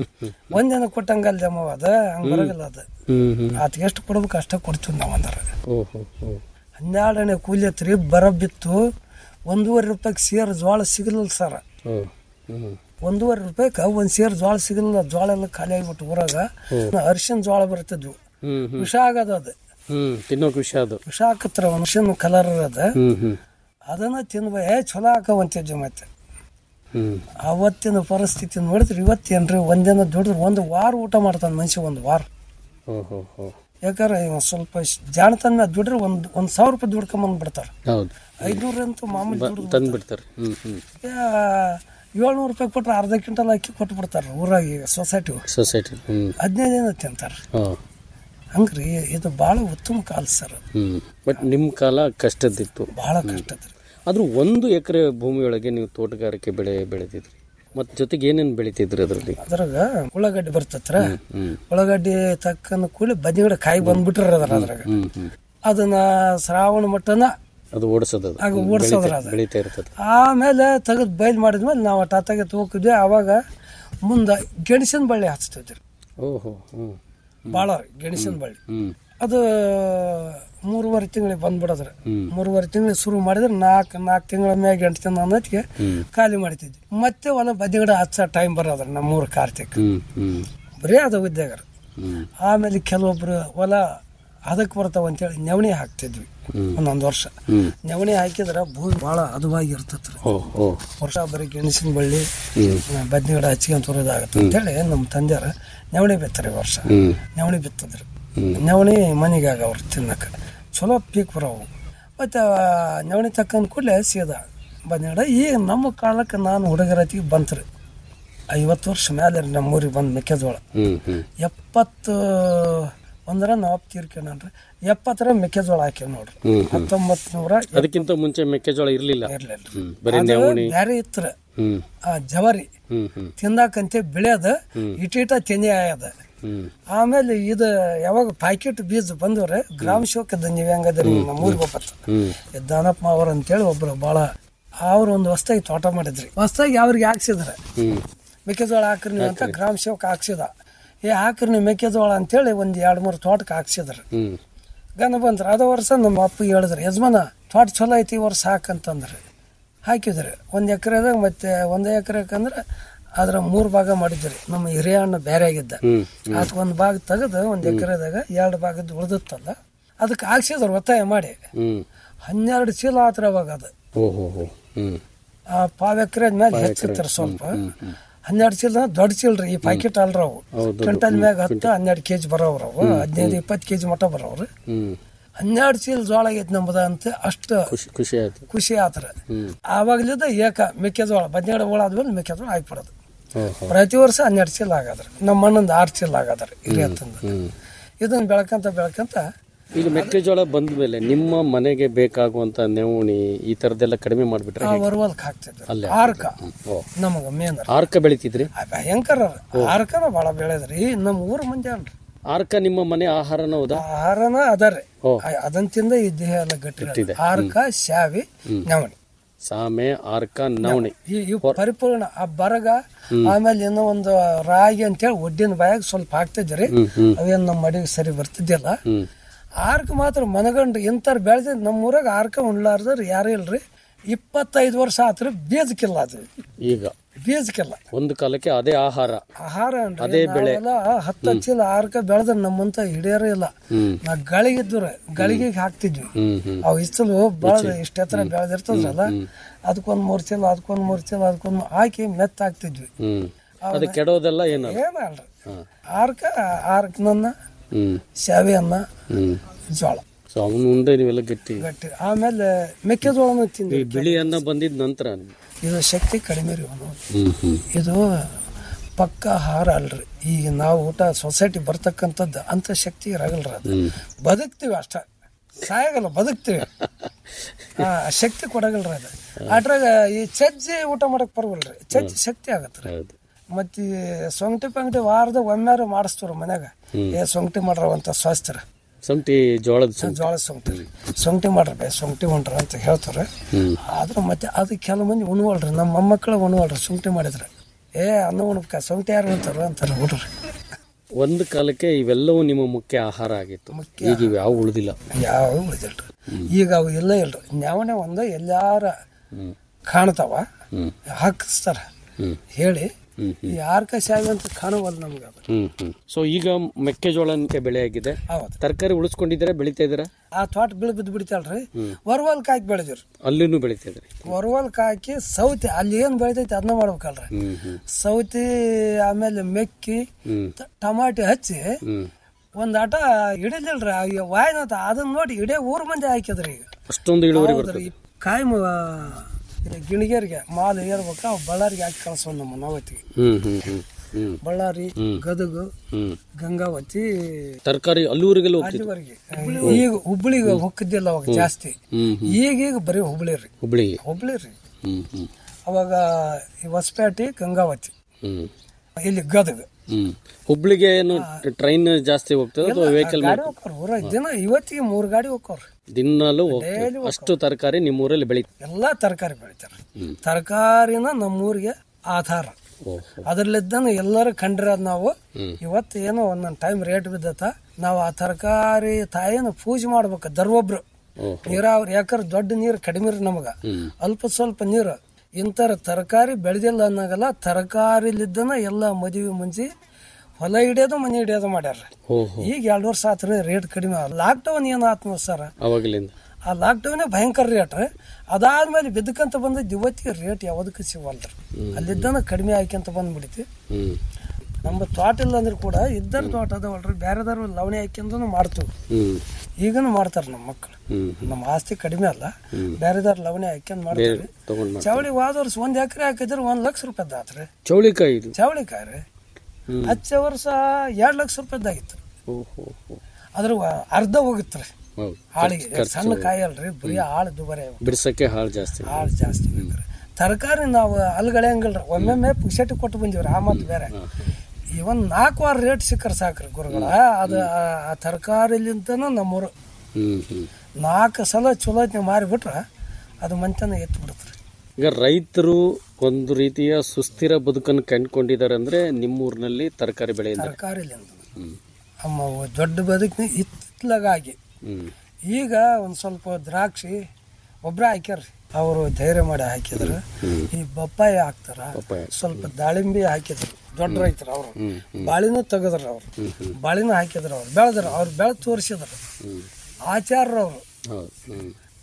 ಒಂದಿನ ಕೊಟ್ಟಂಗಲ್ಲ ಜಮ ಅದ ಹಂಗೆ ಬರಗಲ್ಲ ಅದು ಹ್ಮ್ ಹ್ಮ್ ಆತ್ಗೆ ಎಷ್ಟು ಕೊಡ್ಬೇಕು ಅಷ್ಟ ಕೊಡ್ತೀವಿ ನಾವು ಅಂದಾರ ಓ ಹೋ ಹೋ ಹನ್ನೆರಡನೇ ಕೂಲಿ ಹತ್ರಿ ಬರ ಬಿತ್ತು ಒಂದೂವರೆ ರೂಪಾಯಿಗೆ ಸೇರು ಜೋಳ ಸಿಗಲಿಲ್ಲ ಸರ್ ಓ ಹ್ಮ್ ಒಂದೂವರೆ ರೂಪಾಯಿಗೆ ಒಂದು ಸೇರು ಜೋಳ ಸಿಗಲಿಲ್ಲ ಜೋಳ ಎಲ್ಲ ಖಾಲಿ ಆಗಿಬಿಟ್ಟು ಊರಾಗ ಅರಿಶಿನ ಜೋಳ ಬರ್ತಿದ್ವು ಹ್ಮ್ ಹ್ಮ್ ವಿಷ ಆಗದ ಅದು ಹ್ಮ್ ತಿನ್ನೋಕ್ ವಿಷಯ ಅದು ವಿಷ ಹಾಕತ್ರ ಅರಿಶಿನ ಕಲರ್ ಅದ ಹ್ಮ್ ಹ್ಮ್ ಅದನ್ನ ತಿನ್ಬ ಏ ಚಲೋ ಹಾಕವಂತಿದ್ವಿ ಮತ್ತೆ ಹ್ಮ್ ಅವತ್ತಿನ ಪರಿಸ್ಥಿತಿ ನೋಡಿದ್ರೆ ಇವತ್ತೇನ್ರಿ ಒಂದಿನ ದುಡಿದ್ರೆ ಒಂದು ವಾರ ಊಟ ಮಾಡ್ತಾನೆ ಮನುಷ್ಯ ಒಂದು ವಾರ ಓ ಹೋ ಹೋ ಯಾಕಂದ್ರೆ ಇವ ಸ್ವಲ್ಪ ಜಾಣತನ ದುಡ್ರೆ ಒಂದು ಒಂದು ಸಾವಿರ ರೂಪಾಯಿ ದುಡ್ಕೊಂಬಂದು ಬಿಡ್ತಾರೆ ಹೌದು ಐನೂರು ಅಂತೂ ಮಾಮೂಲಿ ದುಡ್ದು ತಂದು ಬಿಡ್ತಾರೆ ಹ್ಮ್ ಹ್ಮ್ ಏಳ್ನೂರು ರೂಪಾಯಿ ಕೊಟ್ರೆ ಅರ್ಧ ಕ್ವಿಂಟಲ್ ಅಕ್ಕಿ ಕೊಟ್ಟು ಬಿಡ್ತಾರೆ ಊರಾಗ ಈಗ ಸೊಸೈಟಿ ಸೊಸೈಟಿ ಹ್ಮ್ ಹದಿನೈದು ದಿನ ತಿಂತಾರೆ ಹಾ ಹಂಗ್ರಿ ಇದು ಭಾಳ ಉತ್ತಮ ಕಾಲ ಸರ್ ಹ್ಮ್ ಬಟ್ ನಿಮ್ಮ ಕಾಲ ಕಷ್ಟದಿತ್ತು ಭಾಳ ಕಷ್ಟ ಅದ್ರಿ ಆದ್ರೂ ಒಂದು ಎಕರೆ ಭೂಮಿಯೊಳಗೆ ನೀವು ತೋಟಗಾರಿಕೆ ಬೆಳೆ ಬೆಳೆದಿದ್ರಿ ಮತ್ ಜೊತೆಗೆ ಏನೇನು ಬೆಳಿತಿದ್ರಿ ಅದರಲ್ಲಿ ಅದ್ರಾಗ ಉಳ್ಳಾಗಡ್ಡಿ ಬರ್ತತ್ರ ಹ್ಮ್ ಉಳ್ಳಾಗಡ್ಡಿ ತಕ್ಕನ ಕೂಲಿ ಬದಿಗಡೆ ಕಾಯಿ ಬಂದ್ಬಿಟ್ರ ಅದ್ರ ಅದ್ರಾಗ ಹ್ಮ್ ಹ್ಮ್ ಅದನ್ನ ಶ್ರಾವಣ ಮಟ್ಟನ ಅದು ಓಡಿಸೋದು ಆಗ ಓಡ್ಸೋದ್ರ ಅದು ಬೆಳೀತಾ ಇರ್ತದೆ ಆಮೇಲೆ ತೆಗೆದು ಬಯಲು ಮಾಡಿದ್ಮೇಲೆ ನಾವು ಟಾತಾಗೆ ಹೋಗಿದ್ವಿ ಆವಾಗ ಮುಂದೆ ಗೆಣಸಿನ ಬಳ್ಳಿ ಹಚ್ತಿದ್ರಿ ಓಹೋ ಹ್ಮ್ ಭಾಳ ಗೆಣಸಿನ ಬಳ್ಳಿ ಹ್ಮ್ ಅದು ಮೂರುವರೆ ತಿಂಗಳಿಗೆ ಬಂದ್ಬಿಡೋದ್ರಿ ಹ್ಮ್. ಮೂರುವರೆ ತಿಂಗಳಿಗೆ ಶುರು ಮಾಡಿದ್ರೆ ನಾಲ್ಕು ನಾಲ್ಕು ತಿಂಗಳ ಮ್ಯಾಗ ಎಂಟು ತಿಂಗಳ ಅನ್ನೋತ್ತಿಗೆ ಹ್ಮ್. ಖಾಲಿ ಮಾಡ್ತಿದ್ವಿ ಮತ್ತೆ ಹೊಲ ಬದಿಗಡೆ ಹಚ್ಚೋ ಟೈಮ್ ಬರೋದ್ರಿ ನಮ್ಮೂರು ಕಾರ್ತಿಕ್ ಹ್ಮ್ ಹ್ಮ್ ಬರೀ ಅದು ಉದ್ಯೋಗ ಹ್ಮ್ ಆಮೇಲೆ ಕೆಲವೊಬ್ರು ಹೊಲ ಅದಕ್ಕೆ ಬರ್ತಾವ ಅಂತೇಳಿ ನೆವಣಿ ಹಾಕ್ತಿದ್ವಿ ಹ್ಮ್. ಒಂದೊಂದು ವರ್ಷ ಹ್ಮ್ ನೆವಣಿ ಹಾಕಿದ್ರೆ ಭೂಮಿ ಭಾಳ ಹದವಾಗಿ ಇರ್ತೈತ್ರಿ ಓ ಓ ವರ್ಷ ಬರೀ ಗೆಣಸಿನ ಬಳ್ಳಿ ಹ್ಮ್ ಬದ್ನಿ ಗಿಡ ಹಚ್ಕೊಂತ ತುರಿದಾಗತ್ತೆ ಅಂತೇಳಿ ನಮ್ಮ ತಂದೆಯವ್ರ ನೆವಣಿ ಬಿತ್ತಾರೆ ಈ ವರ್ಷ ಹ್ಮ್ ನೆವಣಿ ಬಿತ್ತದ್ರಿ ಹ್ಮ್. ನೆವಣಿ ಮನೆಗೆ ಆಗವ್ರು ತಿನ್ನಕ್ಕೆ ಚಲೋ ಪೀಕ್ ಬರೋವು ಮತ್ತು ನೆವಣಿ ತಕ್ಕಂದ ಕೂಡಲೇ ಸೀದಾ ಬಂದಿಡ ಈಗ ನಮ್ಮ ಕಾಲಕ್ಕೆ ನಾನು ಹುಡುಗರತಿಗೆ ಬಂತ್ರಿ ಐವತ್ತು ವರ್ಷ ಮೇಲೆ ರೀ ನಮ್ಮ ಊರಿಗೆ ಬಂದು ಮೆಕ್ಕೆಜೋಳ ಹ್ಮ್ ಹ್ಮ್ ಎಪ್ಪತ್ತು ಒಂದರ ನಾವು ತೀರ್ಕೊಂಡ್ರಿ ಎಪ್ಪತ್ತರ ಮೆಕ್ಕೆಜೋಳ ಹಾಕ್ಯಾವ ನೋಡ್ರಿ ಹ್ಮ್, ಹ್ಮ್. ಹತ್ತೊಂಬತ್ತು ನೂರ ಅದಕ್ಕಿಂತ ಮುಂಚೆ ಮೆಕ್ಕೆಜೋಳ ಇರ್ಲಿಲ್ಲ ಇರ್ಲಿಲ್ಲ ಹ್ಮ್ ಬರೀ ನೆವಣಿ ಬ್ಯಾರೆ ಇತ್ರ ಹ್ಮ್ ಆ ಜವರಿ ಹ್ಮ್ ಹ್ಮ್ ತಿಂದಾಕಂತೆ ಬೆಳೆಯದ ಇಟಿಟ ತೆನೆ ಆಯದ ಹ್ಮ್ ಆಮೇಲೆ ಇದು ಯಾವಾಗ ಪ್ಯಾಕೆಟ್ ಬೀಜ ಬಂದವ್ರೆ ಗ್ರಾಮ ಶೋಕದ ನೀವು ಹೆಂಗದ್ರಿ ನಮ್ಮ ಊರಿಗೆ ಒಬ್ಬತ್ತು ಹ್ಮ್ ದಾನಪ್ಪ ಅವ್ರ ಅಂತೇಳಿ ಒಬ್ರು ಭಾಳ ಅವ್ರು ಒಂದು ಹೊಸ್ದಾಗಿ ತೋಟ ಮಾಡಿದ್ರಿ ಹೊಸ್ದಾಗಿ ಅವ್ರಿಗೆ ಹಾಕ್ಸಿದ್ರ ಹ್ಮ್ ಮೆಕ್ಕೆಜೋಳ ಹಾಕ್ರಿ ನೀವು ಅಂತ ಗ್ರಾಮ ಸೇವಕ ಹಾಕ್ಸಿದ ಏ ಹಾಕ್ರಿ ನೀವು ಮೆಕ್ಕೆಜೋಳ ಅಂತೇಳಿ ಒಂದು ಎರಡು ಮೂರು ತೋಟಕ್ಕೆ ಹಾಕ್ಸಿದ್ರು ಹ್ಮ್ ಗನ ಬಂದ್ರು ಅದ ವರ್ಷ ನಮ್ಮ ಅಪ್ಪ ಹೇಳಿದ್ರು ಯಜಮಾನ ತೋಟ ಚಲೋ ಐತಿ ಈ ವರ್ಷ ಹಾಕಂತಂದ್ರಿ ಹಾಕಿದ್ರಿ ಒಂದು ಎಕರೆದಾಗ ಮತ್ತೆ ಒಂದು ಎಕರೆಕಂದ್ರೆ ಅದ್ರ ಮೂರು ಭಾಗ ಮಾಡಿದ್ರಿ ನಮ್ಮ ಹಿರಿಯ ಅಣ್ಣ ಬೇರೆ ಆಗಿದ್ದ ಹ್ಮ್ ಅದಕ್ಕೆ ಒಂದು ಭಾಗ ತೆಗೆದು ಒಂದು ಎಕರೆದಾಗ ಎರಡು ಭಾಗದ ಉಳ್ದಿತ್ತಲ್ಲ ಅದಕ್ಕೆ ಹಾಕ್ಸಿದ್ರು ಒತ್ತಾಯ ಮಾಡಿ ಹ್ಮ್ ಹನ್ನೆರಡು ಚೀಲ ಆತ್ರ ಅವಾಗ ಅದು ಓ ಹೋ ಹೋ ಹ್ಮ್ ಆ ಪಾವ್ ಎಕರೆ ಮೇಲೆ ಹೆಚ್ಚಿರ್ತಾರೆ ಸ್ವಲ್ಪ ಹನ್ನೆರಡು ಚೀಲ ದೊಡ್ಡ ಚೀಲ್ರಿ ಈ ಪ್ಯಾಕೆಟ್ ಅಲ್ರ ಅವು ಕ್ವಿಂಟಲ್ ಮ್ಯಾಗ ಹತ್ತು ಹನ್ನೆರಡು ಕೆಜಿ ಬರೋವ್ರು ಅವು ಹದಿನೈದು ಇಪ್ಪತ್ತು ಕೆಜಿ ಮಟ್ಟ ಬರೋವ್ರು ಹ್ಮ್ ಹನ್ನೆರಡು ಚೀಲ ಜೋಳ ಆಗೈತಿ ನಮ್ಮದ ಅಂತ ಅಷ್ಟು ಖುಷಿ ಖುಷಿ ಆಯ್ತು ಖುಷಿ ಆತರ ಆವಾಗ್ಲಿದ್ದ ಏಕ ಮೆಕ್ಕೆಜೋಳ ಬದ್ನೆರಡು ಹೋಳ ಆದ್ಮೇಲೆ ಮೆಕ್ಕೆಜೋಳ ಹಾಕ್ಬಿಡೋದು ಓಹೋ ಪ್ರತಿ ವರ್ಷ ಹನ್ನೆರಡು ಚೀಲ ಆಗದ್ರಿ ನಮ್ಮ ಮಣ್ಣಂದು ಆರು ಚೀಲ ಆಗದ್ರಿ ಹಿರಿಯತ್ತಂದು ಹ್ಮ್ ಇದನ್ನ ಬೆಳ್ಕಂತ ಬೆಳ್ಕಂತ ಈಗ ಮೆಕ್ಕೆಜೋಳ ಬಂದ ಮೇಲೆ ನಿಮ್ಮ ಮನೆಗೆ ಬೇಕಾಗುವಂತ ನೆವಣಿ ಈ ತರದೆಲ್ಲ ಕಡಿಮೆ ಮಾಡ್ಬಿಟ್ರೆ ಆ ಹೇಗೆ? ವರ್ವಲ್ಕ್ ಹಾಕ್ತಿದ್ವಿ ಅಲ್ಲೇ ಆರ್ಕ ಓ ನಮಗ ಮೇನ್ ಆರ್ಕ ಬೆಳಿತಿದ್ರಿ ಭಯಂಕರ ಆರ್ಕನ ಭಾಳ ಬೆಳೆದ್ರಿ ನಮ್ಮ ಊರ್ ಮಂದಿ ಅನ್ರಿ ಆರ್ಕ ನಿಮ್ಮ ಮನೆ ಆಹಾರನ ಹೌದಾ ಆಹಾರನ ಅದರಿ ಓ. ಅದನ್ ತಿಂದ ಈ ದೇಹ ಎಲ್ಲ ಗಟ್ಟಿ ಗಟ್ಟಿದೆ. ಆರ್ಕ ಶಾವಿ ನವಣಿ ಸಾಮೆ ಆರ್ಕ ನವಣಿ ಈ ಇವು ಪರಿಪೂರ್ಣ ಆ ಬರಗ ಆಮೇಲೆ ಏನೋ ಒಂದು ರಾಗಿ ಅಂತೇಳಿ ಒಡ್ಡಿನ ಬಾಯಾಗ ಸ್ವಲ್ಪ ಹಾಕ್ತಿದ್ರಿ ಅವೇನ್ ನಮ್ಮ ಮಡಿಗೆ ಸರಿ ಬರ್ತಿದ್ದಿಲ್ಲ ಹ್ಮ್ ಆರ್ಕ ಮಾತ್ರ ಮನಗಂಡ್ರಿ ಇಂಥವ್ರು ಬೆಳೆದ ನಮ್ಮ ಊರಾಗ ಆರ್ಕ ಉಣ್ಲಾರ್ದ್ರ ಯಾರು ಇಲ್ರಿ ಇಪ್ಪತ್ತೈದು ವರ್ಷ ಆತ್ರಿ ಬೀಜಕ್ಕಿಲ್ಲ ಅದು ಈಗ ಬೀಜಕ್ಕಿಲ್ಲ ಒಂದು ಕಾಲಕ್ಕೆ ಅದೇ ಆಹಾರ ಆಹಾರ ಅನ್ರಿ ನಾವೆಲ್ಲ ಹತ್ತು ಚೀಲ ಆರ್ಕ ಬೆಳೆದ್ರ ನಮ್ಮಂತ ಹಿಡಿಯಾರ ಇಲ್ಲ ಹ್ಮ್ ನಾ ಗಳಿಗಿದ್ರು ಗಳಿಗೆಗೆ ಹಾಕ್ತಿದ್ವಿ ಹ್ಮ್ ಹ್ಮ್ ಅವು ಇಷ್ಟಲು ಬೆಳೆದ ಇಷ್ಟ ಎತ್ತರ ಬೆಳೆದಿರ್ತದಲ್ಲ ಅದಕ್ಕೊಂದ್ ಮೂರ್ ಚೀಲ ಅದಕ್ಕೊಂದ್ ಮೂರ್ ಚೀಲ ಅದಕ್ಕೊಂದ್ ಹಾಕಿ ಮೆತ್ತ ಹಾಕ್ತಿದ್ವಿ ಹ್ಮ್ ಅದು ಕೆಡೋದೆಲ್ಲ ಏನು ಏನಲ್ರಿ ಆರ್ಕ ಆರ್ಕ ನನ್ನ ಹ್ಮ್ ಶಾವಿ ಅನ್ನ ಹ್ಮ್ ಜೋಳ ಸೊ ಅವನು ಉಂಡೆ ನೀವೆಲ್ಲ ಗಟ್ಟಿ ಗಟ್ಟಿ ಆಮೇಲೆ ಮೆಕ್ಕೆಜೋಳನ ಈ ತಿಂದ್ವಿ ಬಿಳಿ ಅನ್ನ ಬಂದಿದ ನಂತರ ಇದು ಶಕ್ತಿ ಕಡಿಮೆ ರೀ ಅವನು ಹ್ಮ್ ಹ್ಮ್ ಇದು ಪಕ್ಕ ಆಹಾರ ಅಲ್ರಿ ಈಗ ನಾವು ಊಟ ಸೊಸೈಟಿ ಬರ್ತಕ್ಕಂಥದ್ದು ಅಂತ ಶಕ್ತಿ ಇರಗಲ್ರಿ ಅದು ಹ್ಮ್ ಬದುಕ್ತಿವಿ ಅಷ್ಟ ಸಾಯಗಲ್ಲ ಬದುಕ್ತಿವಿ ಆ ಶಕ್ತಿ ಕೊಡಗಲ್ರಿ ಅದು ಅದ್ರಾಗ ಈ ಚಜ್ಜಿ ಊಟ ಮಾಡಕ್ ಬರವಲ್ರಿ ಚಜ್ಜಿ ಶಕ್ತಿ ಆಗತ್ರಿ ಹೌದು ಮತ್ತೆ ಈ ಸೊಂಗಟಿ ಪಂಗಟಿ ವಾರದ ಒಮ್ಮೆರ ಮಾಡಿಸ್ತಾರ ಮನ್ಯಾಗ ಏ ಸೊಂಗಟಿ ಮಾಡ್ರವಂತ ಸ್ವಾಸ್ಥ್ಯರ ಸಂಟಿ ಜೋಳದ ಸಂಟಿ ಜೋಳ ಸೊಂಗಟಿ ಸೊಂಗಟಿ ಮಾಡ್ರಿ ಬೇ ಸೊಂಗಟಿ ಉಂಡ್ರ ಅಂತ ಹೇಳ್ತಾರೆ ಹ್ಮ್ ಆದ್ರೆ ಮತ್ತೆ ಅದು ಕೆಲವು ಮಂದಿ ಉಣ್ವಲ್ರಿ ನಮ್ಮ ಮೊಮ್ಮಕ್ಕಳು ಉಣ್ವಲ್ರಿ ಸೊಂಗಟಿ ಮಾಡಿದ್ರೆ ಏ ಅನ್ನ ಉಣ್ಬೇಕ ಸೊಂಗಟಿ ಯಾರು ಅಂತಾರ ಅಂತಾರೆ ಹುಡ್ರಿ ಒಂದು ಕಾಲಕ್ಕೆ ಇವೆಲ್ಲವೂ ನಿಮ್ಮ ಮುಖ್ಯ ಆಹಾರ ಆಗಿತ್ತು ಈಗ ಇವು ಯಾವ ಉಳಿದಿಲ್ಲ ಯಾವ ಉಳಿದಿಲ್ರಿ ಈಗ ಅವು ಇಲ್ಲ ಇಲ್ರಿ ನ್ಯಾವನೆ ಒಂದ ಎಲ್ಲಾರ ಹ್ಮ್ ಕಾಣ್ತಾವ ಹ್ಮ್ ಹಾಕಿಸ್ತಾರ ಹ್ಮ್ ಹೇಳಿ ಹ್ಮ್ ಯಾರ ಕಸಾವಿ ಅಂತ ಕಾಣವಲ್ಲ ನಮ್ಗೆ ಅದು ಹ್ಮ್ ಹ್ಮ್ ಸೊ ಈಗ ಮೆಕ್ಕೆಜೋಳಕ್ಕೆ ಬೆಳೆ ಆಗಿದೆ ಹೌದು ತರಕಾರಿ ಉಳಿಸ್ಕೊಂಡಿದ್ದೀರಾ ಬೆಳಿತಾ ಇದ್ದೀರಾ ಆ ತೋಟ ಬೀಳ್ ಬಿದ್ದು ಬಿಡ್ತಾಳ್ರಿ ವರ್ವಲ್ಕ್ ಹಾಕಿ ಬೆಳೆದಿವ್ರಿ ಅಲ್ಲಿನೂ ಬೆಳಿತಾ ಇದ್ರಿ ವರ್ವಲ್ಕ್ ಹಾಕಿ ಸೌತಿ ಅಲ್ಲಿ ಏನ್ ಬೆಳಿತೈತಿ ಅದನ್ನ ಮಾಡ್ಬೇಕಲ್ರಿ ಹ್ಮ್ ಹ್ಮ್ ಸೌತಿ ಆಮೇಲೆ ಮೆಕ್ಕಿ ಹ್ಮ್ ಟ- ಟಮಾಟಿ ಹಚ್ಚಿ ಹ್ಮ್ ಒಂದ್ ಆಟ ಹಿಡಿಲಿಲ್ರಿ ವಾಯ್ನತ ಅದನ್ನ ನೋಡಿ ಇಡೇ ಊರ್ ಮಂದಿ ಹಾಕಿದ್ರಿ ಈಗ ಅಷ್ಟೊಂದು ಇಳುವರಿ ಹೌದ್ರಿ ಈ ಕಾಯಿ ಗಿಣಿಗೇರಿಗೆ ಮಾಲ್ ಏರ್ಬೇಕ ಅವ್ ಬಳ್ಳಾರಿಗೆ ಹಾಕಿ ಕಳ್ಸೋನ್ ನಮ್ಮ ನಾವತ್ತಿಗೆ ಹ್ಮ್ ಹ್ಮ್ ಹ್ಮ್ ಹ್ಮ್ ಬಳ್ಳಾರಿ ಗದಗ ಹ್ಮ್ ಗಂಗಾವತಿ ತರಕಾರಿ ಅಲ್ಲಿವರೆಗೆಲ್ಲ ಹೋಗ್ತಿತ್ತು ಅಲ್ಲಿವರೆಗೆ ಈಗ ಹುಬ್ಳಿಗೆ ಹೋಗಿದ್ದಿಲ್ಲ ಅವಾಗ ಜಾಸ್ತಿ ಹ್ಮ್ ಈಗೀಗ ಬರೀ ಹುಬ್ಳಿ ರೀ ಹುಬ್ಳಿಗೆ ಹುಬ್ಳಿ ರೀ ಹ್ಮ್ ಹ್ಮ್ ಅವಾಗ ಈ ಹೊಸಪೇಟೆ ಗಂಗಾವತಿ ಹ್ಮ್ ಇಲ್ಲಿ ಗದಗ ಹ್ಮ್ ಹುಬ್ಳಿಗೆ ಏನು ಟ್ರೈನ್ ಜಾಸ್ತಿ ಹೋಗ್ತದೆ ಅಥವಾ ವೆಹಿಕಲ್ ಗಾಡಿ ಹೋಗ್ತಾರ ಊರ ದಿನ ಇವತ್ತಿಗೆ ಮೂರ್ ಗಾಡಿ ಹೋಗ್ತಾವ್ರಿ ದಿನಾಲು ಹೋಗ್ತದೆ ಅಷ್ಟು ತರಕಾರಿ ನಿಮ್ಮ ಊರಲ್ಲಿ ಬೆಳೀತದೆ ಎಲ್ಲಾ ತರಕಾರಿ ಬೆಳಿತಾರ ತರಕಾರಿನ ನಮ್ಮೂರಿಗೆ ಆಧಾರ ಓಹೋ ಅದ್ರಲ್ಲಿದ್ದಾನ ಎಲ್ಲರೂ ಕಂಡಿರೋದ್ ನಾವು ಹ್ಮ್. ಇವತ್ತು ಏನೋ ಒಂದೊಂದ್ ಟೈಮ್ ರೇಟ್ ಬಿದ್ದತ ನಾವು ಆ ತರಕಾರಿ ತಾಯಿನ ಪೂಜೆ ಮಾಡ್ಬೇಕು ದರ್ವೊಬ್ರು ಓಹೋ ನೀರಾವರಿ ಯಾಕಂದ್ರೆ ದೊಡ್ಡ ನೀರು ಕಡಿಮೆ ರೀ ನಮಗ ಹ್ಮ್ ಅಲ್ಪ ಸ್ವಲ್ಪ ನೀರು ಇಂಥರ ತರಕಾರಿ ಬೆಳೆದಿಲ್ಲ ಅನ್ನೋಗಲ್ಲ ತರಕಾರಿಲಿದ್ದನ ಎಲ್ಲ ಮದುವೆ ಮುಂಚೆ ಹೊಲ ಹಿಡಿಯೋದು ಮನೆ ಹಿಡಿಯೋದು ಮಾಡ್ಯಾರ ಓಹೋ ಈಗ ಎರಡು ವರ್ಷ ಆತ್ರಿ ರೇಟ್ ಕಡಿಮೆ ಲಾಕ್ಡೌನ್ ಏನು ಆತ್ಮ ಸರ್ ಅವಾಗಲಿಂದ ಆ ಲಾಕ್ಡೌನ್ ಭಯಂಕರ ರೇಟ್ ರೀ ಅದಾದ್ಮೇಲೆ ಬಿದ್ದಕಂತ ಬಂದದ್ದು ಇವತ್ತಿಗೆ ರೇಟ್ ಯಾವ್ದಕ್ಕೆ ಸಿಗವಲ್ರಿ ಅಲ್ಲಿದ್ದನ ಕಡಿಮೆ ಆಯ್ಕೊಂತ ಬಂದ್ಬಿಡ್ತಿ ಹ್ಮ್ ನಮ್ಮ ತೋಟ ಇಲ್ಲ ಅಂದ್ರೆ ಕೂಡ ಇದ್ದರ ತೋಟ ಅದಾವಲ್ರಿ ಬೇರೆದವ್ರು ಲವಣಿ ಹಾಕ್ಯಂದನು ಮಾಡ್ತೀವಿ ಹ್ಮ್ ಈಗನು ಮಾಡ್ತಾರ ನಮ್ಮ ಮಕ್ಕಳು ಹ್ಮ್ ನಮ್ಮ ಆಸ್ತಿ ಕಡಿಮೆ ಅಲ್ಲ ಬೇರೆದವ್ರು ಲವಣಿ ಹಾಕ್ಯಂದ್ ಮಾಡ್ತೀವಿ ತಗೊಂಡ್ ಮಾಡಿ ಚವಳಿ ಹೋದ ವರ್ಷ ಒಂದ್ ಎಕರೆ ಹಾಕಿದ್ರೆ ಒಂದ್ ಲಕ್ಷ ರೂಪಾಯಿ ಆತ್ರಿ ಚೌಳಿಕಾಯಿ ಇದು ಚವಳಿಕಾಯಿ ರೀ ಹ್ಮ್. ಹಚ್ಚ ವರ್ಷ ಎರಡ್ ಲಕ್ಷ ರೂಪಾಯಿದಾಗಿತ್ತು ಓಹೋ ಹೋ ಅದ್ರ ವ- ಅರ್ಧ ಹೋಗಿತ್ರಿ ಹೌದು ಆಳಿಗೆ ಸಣ್ಣ ಕಾಯಿ ಅಲ್ರಿ ಬರೀ ಆಳು ದುಬಾರಿ ಆಗ್ಬಿಟ್ಟು. ಬಿಡ್ಸಕ್ಕೆ ಹಾಳು ಜಾಸ್ತಿ ಆಳು ಜಾಸ್ತಿ ಬೇಕ್ರಿ ತರಕಾರಿ ನಾವು ಅಲ್ಗಳೆಯಂಗಿಲ್ರಿ ಒಮ್ಮೊಮ್ಮೆ ಪುಕ್ಷಟಿ ಕೊಟ್ಟು ಬಂದಿವ್ರಿ ಆ ಮಾತು ಬೇರೆ ಇವನ್ ನಾಲ್ಕು ವಾರ ರೇಟ್ ಸಿಕ್ಕರ್ ಸಾಕ್ರಿ ಗುರುಗಳ ಅದು ಆ- ಆ ತರಕಾರಿಲಿಂತನೂ ನಮ್ಮೂರು ಹ್ಮ್ ಹ್ಮ್ ನಾಲ್ಕು ಸಲ ಚಲೋ ನೀವು ಮಾರಿಬಿಟ್ರ ಅದು ಮಂತನ ಎತ್ತು ಬಿಡುತ್ರಿ ಈಗ ರೈತರು ಒಂದು ರೀತಿಯ ಸುಸ್ಥಿರ ಬದುಕನ್ನು ಕಂಡುಕೊಂಡಿದ್ದಾರೆ ಅಂದ್ರೆ ನಿಮ್ಮೂರಿನಲ್ಲಿ ತರಕಾರಿ ಬೆಳೆಯಿಂದ ತರಕಾರಿಲಿಂದ ಹ್ಮ್ ನಮ್ಮ ದೊಡ್ಡ ಬದುಕಿನ ಇತ್ಲಾಗಾಗಿ ಹ್ಮ್ ಈಗ ಒಂದು ಸ್ವಲ್ಪ ದ್ರಾಕ್ಷಿ ಒಬ್ರ ಹಾಕ್ಯಾರ್ರಿ ಅವರು ಧೈರ್ಯ ಮಾಡಿ ಹಾಕಿದ್ರು ಈ ಬಪ್ಪಾಯಿ ಹಾಕ್ತಾರ ಪಪ್ಪಾಯ. ಸ್ವಲ್ಪ ದಾಳಿಂಬೆ ಹಾಕಿದ್ರು ದೊಡ್ಡ ರೈತರು ಅವರು ಬಾಳಿನೂ ತೆಗದ್ರ ಅವ್ರು ಬಾಳಿನೂ ಹಾಕಿದ್ರು ಅವ್ರು ಬೆಳೆದ್ರು ಅವ್ರು ಬೆಳೆದು ತೋರಿಸಿದ್ರು ಹ್ಮ್ ಆಚಾರ್ರ ಅವರು ಹೌದು ಹ್ಮ್